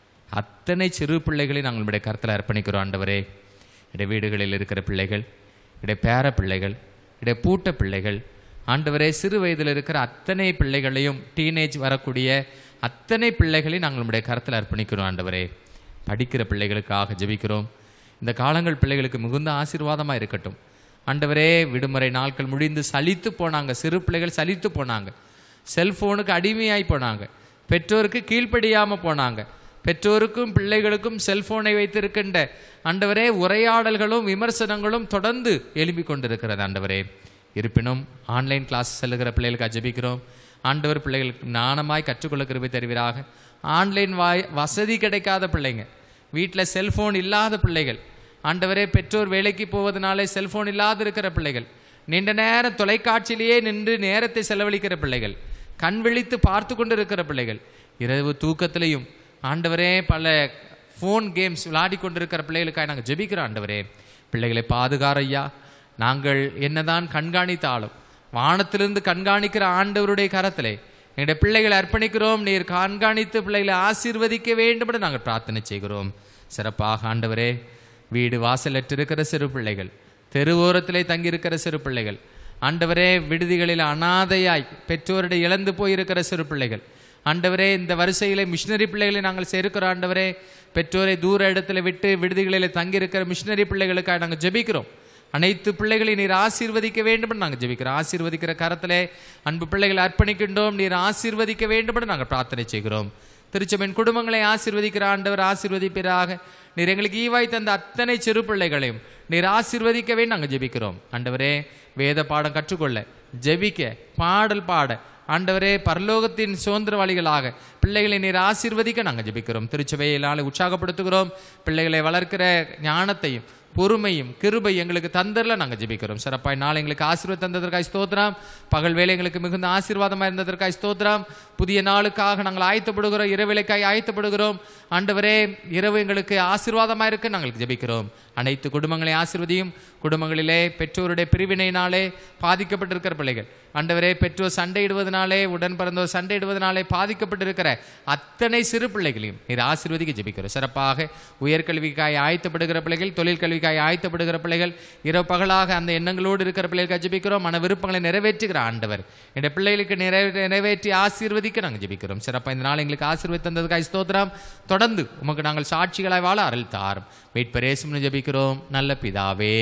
அத்தனை சிறு பிள்ளைகளை நாங்கள் நம்முடைய கருத்தில் அர்ப்பணிக்கிறோம் ஆண்டவரே இடைய வீடுகளில் இருக்கிற பிள்ளைகள் இடைய பேர பிள்ளைகள் இடைய பூட்ட பிள்ளைகள் ஆண்டவரே சிறு வயதில் இருக்கிற அத்தனை பிள்ளைகளையும் டீனேஜ் வரக்கூடிய அத்தனை பிள்ளைகளையும் நாங்கள் நம்முடைய கருத்தில் அர்ப்பணிக்கிறோம் ஆண்டவரே படிக்கிற பிள்ளைகளுக்காக ஜெபிக்கிறோம் இந்த காலங்கள் பிள்ளைகளுக்கு மிகுந்த ஆசீர்வாதமாக இருக்கட்டும் ஆண்டவரே விடுமுறை நாட்கள் முடிந்து சலித்து போனாங்க சிறு பிள்ளைகள் சலித்து போனாங்க செல்போனுக்கு அடிமையாய் போனாங்க பெற்றோருக்கு கீழ்ப்படியாமல் போனாங்க பெற்றோருக்கும் பிள்ளைகளுக்கும் செல்போனை வைத்திருக்கின்ற ஆண்டவரே உரையாடல்களும் விமர்சனங்களும் தொடர்ந்து எழுப்பிக் கொண்டிருக்கிறது ஆண்டவரே இருப்பினும் ஆன்லைன் கிளாஸ் செல்லுகிற பிள்ளைகளுக்கு ஜெபிக்கிறோம் ஆண்டவர் பிள்ளைகளுக்கு ஞானமாய் கற்றுக்கொள்ள கிருபை தருவீராக ஆன்லைன் வாய் வசதி கிடைக்காத பிள்ளைங்க வீட்டில் செல்போன் இல்லாத பிள்ளைகள் ஆண்டவரே பெற்றோர் வேலைக்கு போவதனாலே செல்போன் இல்லாத இருக்கிற பிள்ளைகள் நீண்ட நேரம் தொலைக்காட்சியிலேயே நின்று நேரத்தை செலவழிக்கிற பிள்ளைகள் கண் விழித்து பார்த்து கொண்டு இருக்கிற பிள்ளைகள் இரவு தூக்கத்திலையும் ஆண்டவரே பல ஃபோன் கேம்ஸ் விளையாடி கொண்டிருக்கிற பிள்ளைகளுக்காக நாங்கள் ஜெபிக்கிறோம் ஆண்டவரே பிள்ளைகளை பாதுகார ஐயா நாங்கள் என்னதான் கண்காணித்தாலும் வானத்திலிருந்து கண்காணிக்கிற ஆண்டவருடைய கரத்திலே எங்களுடைய பிள்ளைகளை அர்ப்பணிக்கிறோம் நீர் கண்காணித்து பிள்ளைகளை ஆசீர்வதிக்க வேண்டும் என்று நாங்கள் பிரார்த்தனை செய்கிறோம் சிறப்பாக ஆண்டவரே வீடு வாசலற்றிருக்கிற சிறு பிள்ளைகள் தெருவோரத்திலே தங்கியிருக்கிற சிறு பிள்ளைகள் ஆண்டவரே விடுதிகளில் அனாதையாய் பெற்றோரிட இழந்து போயிருக்கிற சிறு பிள்ளைகள் ஆண்டவரே இந்த வரிசையிலே மிஷினரி பிள்ளைகளை நாங்கள் சேர்க்கிறோம் ஆண்டவரே பெற்றோரை தூர இடத்துல விட்டு விடுதிகளில் தங்கியிருக்கிற மிஷினரி பிள்ளைகளுக்காக நாங்கள் ஜெபிக்கிறோம் அனைத்து பிள்ளைகளையும் நீர் ஆசீர்வதிக்க வேண்டும் என்று நாங்கள் ஜெபிக்கிறோம் ஆசீர்வதிக்கிற கரத்திலே அன்பு பிள்ளைகளை அர்ப்பணிக்கின்றோம் நீர் ஆசீர்வதிக்க வேண்டும் என்று நாங்கள் பிரார்த்தனை செய்கிறோம் திருச்சபையின் குடும்பங்களை ஆசீர்வதிக்கிற ஆண்டவர் ஆசீர்வதிப்பீராக நீர் எங்களுக்கு ஈவாய் தந்த அத்தனை சிறு பிள்ளைகளையும் நீர் ஆசீர்வதிக்கவே நாங்கள் ஜெபிக்கிறோம் ஆண்டவரே வேத பாடம் கற்றுக்கொள்ள ஜெபிக்க பாடல் பாட ஆண்டவரே பரலோகத்தின் சுதந்திரவாளிகளாக பிள்ளைகளை நீர் ஆசீர்வதிக்க நாங்கள் ஜெபிக்கிறோம் திருச்சபையிலால் உற்சாகப்படுத்துகிறோம் பிள்ளைகளை வளர்க்கிற ஞானத்தையும் பொறுமையும் கிருபை எங்களுக்கு தந்தரில் நாங்கள் ஜெபிக்கிறோம் சிறப்பாய் நாள் எங்களுக்கு ஆசீர்வாதம் தந்ததற்காய் ஸ்தோத்திரம் பகல் வேலை எங்களுக்கு மிகுந்த ஆசீர்வாதமாக இருந்ததற்காய் ஸ்தோத்திரம் புதிய நாளுக்காக நாங்கள் ஆயத்தப்படுகிறோம் இரவிலைக்காய் ஆயத்தப்படுகிறோம் ஆண்டவரே இரவு எங்களுக்கு ஆசீர்வாதமாக இருக்க நாங்கள் ஜெபிக்கிறோம் அனைத்து குடும்பங்களை ஆசீர்வதியும் குடும்பங்களிலே பெற்றோருடைய பிரிவினையினாலே பாதிக்கப்பட்டிருக்கிற பிள்ளைகள் ஆண்டவரே பெற்றோர் சண்டையிடுவதனாலே உடன் பிறந்தோர் சண்டையிடுவதனாலே பாதிக்கப்பட்டிருக்கிற அத்தனை சிறு பிள்ளைகளையும் நீர் ஆசீர்வதிக்க ஜெபிக்கிறோம் சிறப்பாக உயர்கல்விக்காய் ஆயத்தப்படுகிற பிள்ளைகள் தொழில் கல்விக்காய் ஆயத்தப்படுகிற பிள்ளைகள் இரவு பகலாக அந்த எண்ணங்களோடு இருக்கிற பிள்ளைகளுக்கு ஜெபிக்கிறோம் மன விருப்பங்களை நிறைவேற்றுகிற ஆண்டவர் இந்த பிள்ளைகளுக்கு நிறைவே நிறைவேற்றி ஆசீர்வதிக்க நாங்கள் ஜெபிக்கிறோம் சிறப்பாக இந்த நாள் எங்களுக்கு ஆசீர்வதி தந்ததுக்காய் ஸ்தோத்திரம் தொடர்ந்து உமக்கு நாங்கள் சாட்சிகளாய் வாழ அருள் தாரும் மீட்பரேசும்னு ஜெபிக்கிறோம் நல்ல பிதாவே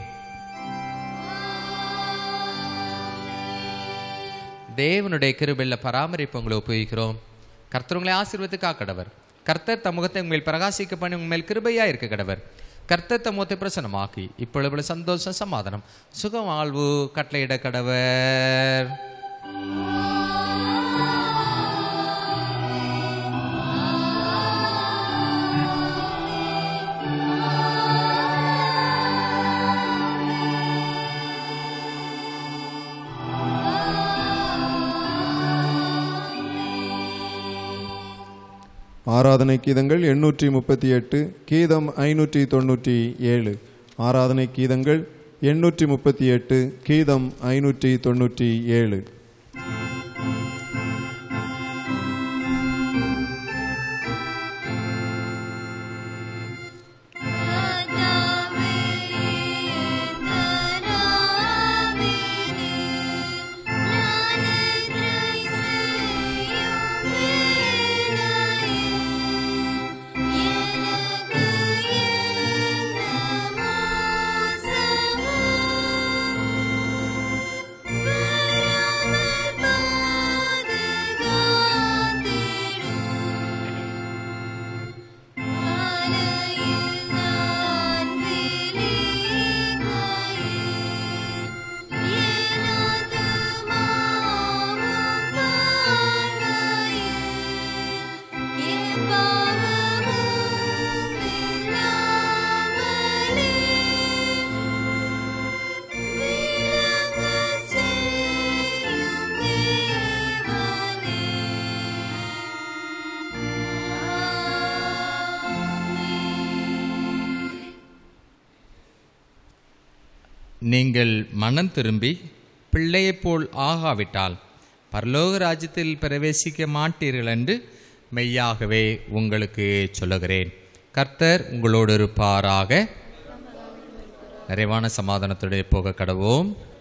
தேவனுடைய கிருபையில பராமரிப்பு உங்களை உபயோகிக்கிறோம் கர்த்தர் உங்களை ஆசீர்வதிக்கா கடவர் கர்த்தர் தம் முகத்தை உங்கள் பிரகாசிக்க பண்ணி உங்கள் கிருபையா இருக்க கடவர் கர்த்தர் தம் முகத்தை பிரசனமாக்கி இப்பொழுது சந்தோஷம் சமாதானம் சுகம் வாழ்வு கட்டளையிட கடவர் ஆராதனை கீதங்கள் எண்ணூற்றி முப்பத்தி எட்டு கீதம் ஐநூற்றி தொண்ணூற்றி ஏழு ஆராதனை கீதங்கள் எண்ணூற்றி முப்பத்தி எட்டு கீதம் ஐநூற்றி தொண்ணூற்றி ஏழு ஆதாமே தராவினே ஞானத்தை செய்யும் வேளையே எனக்கு எந்த மோசமும் வராமல் நீங்கள் மனம் திரும்பி பிள்ளையைப் போல் ஆகாவிட்டால் பரலோக ராஜ்யத்தில் பிரவேசிக்க மாட்டீர்கள் என்று மெய்யாகவே உங்களுக்கு சொல்லுகிறேன் கர்த்தர் உங்களோடு இருப்பாராக நிறைவான சமாதானத்துடைய போக கடவோம்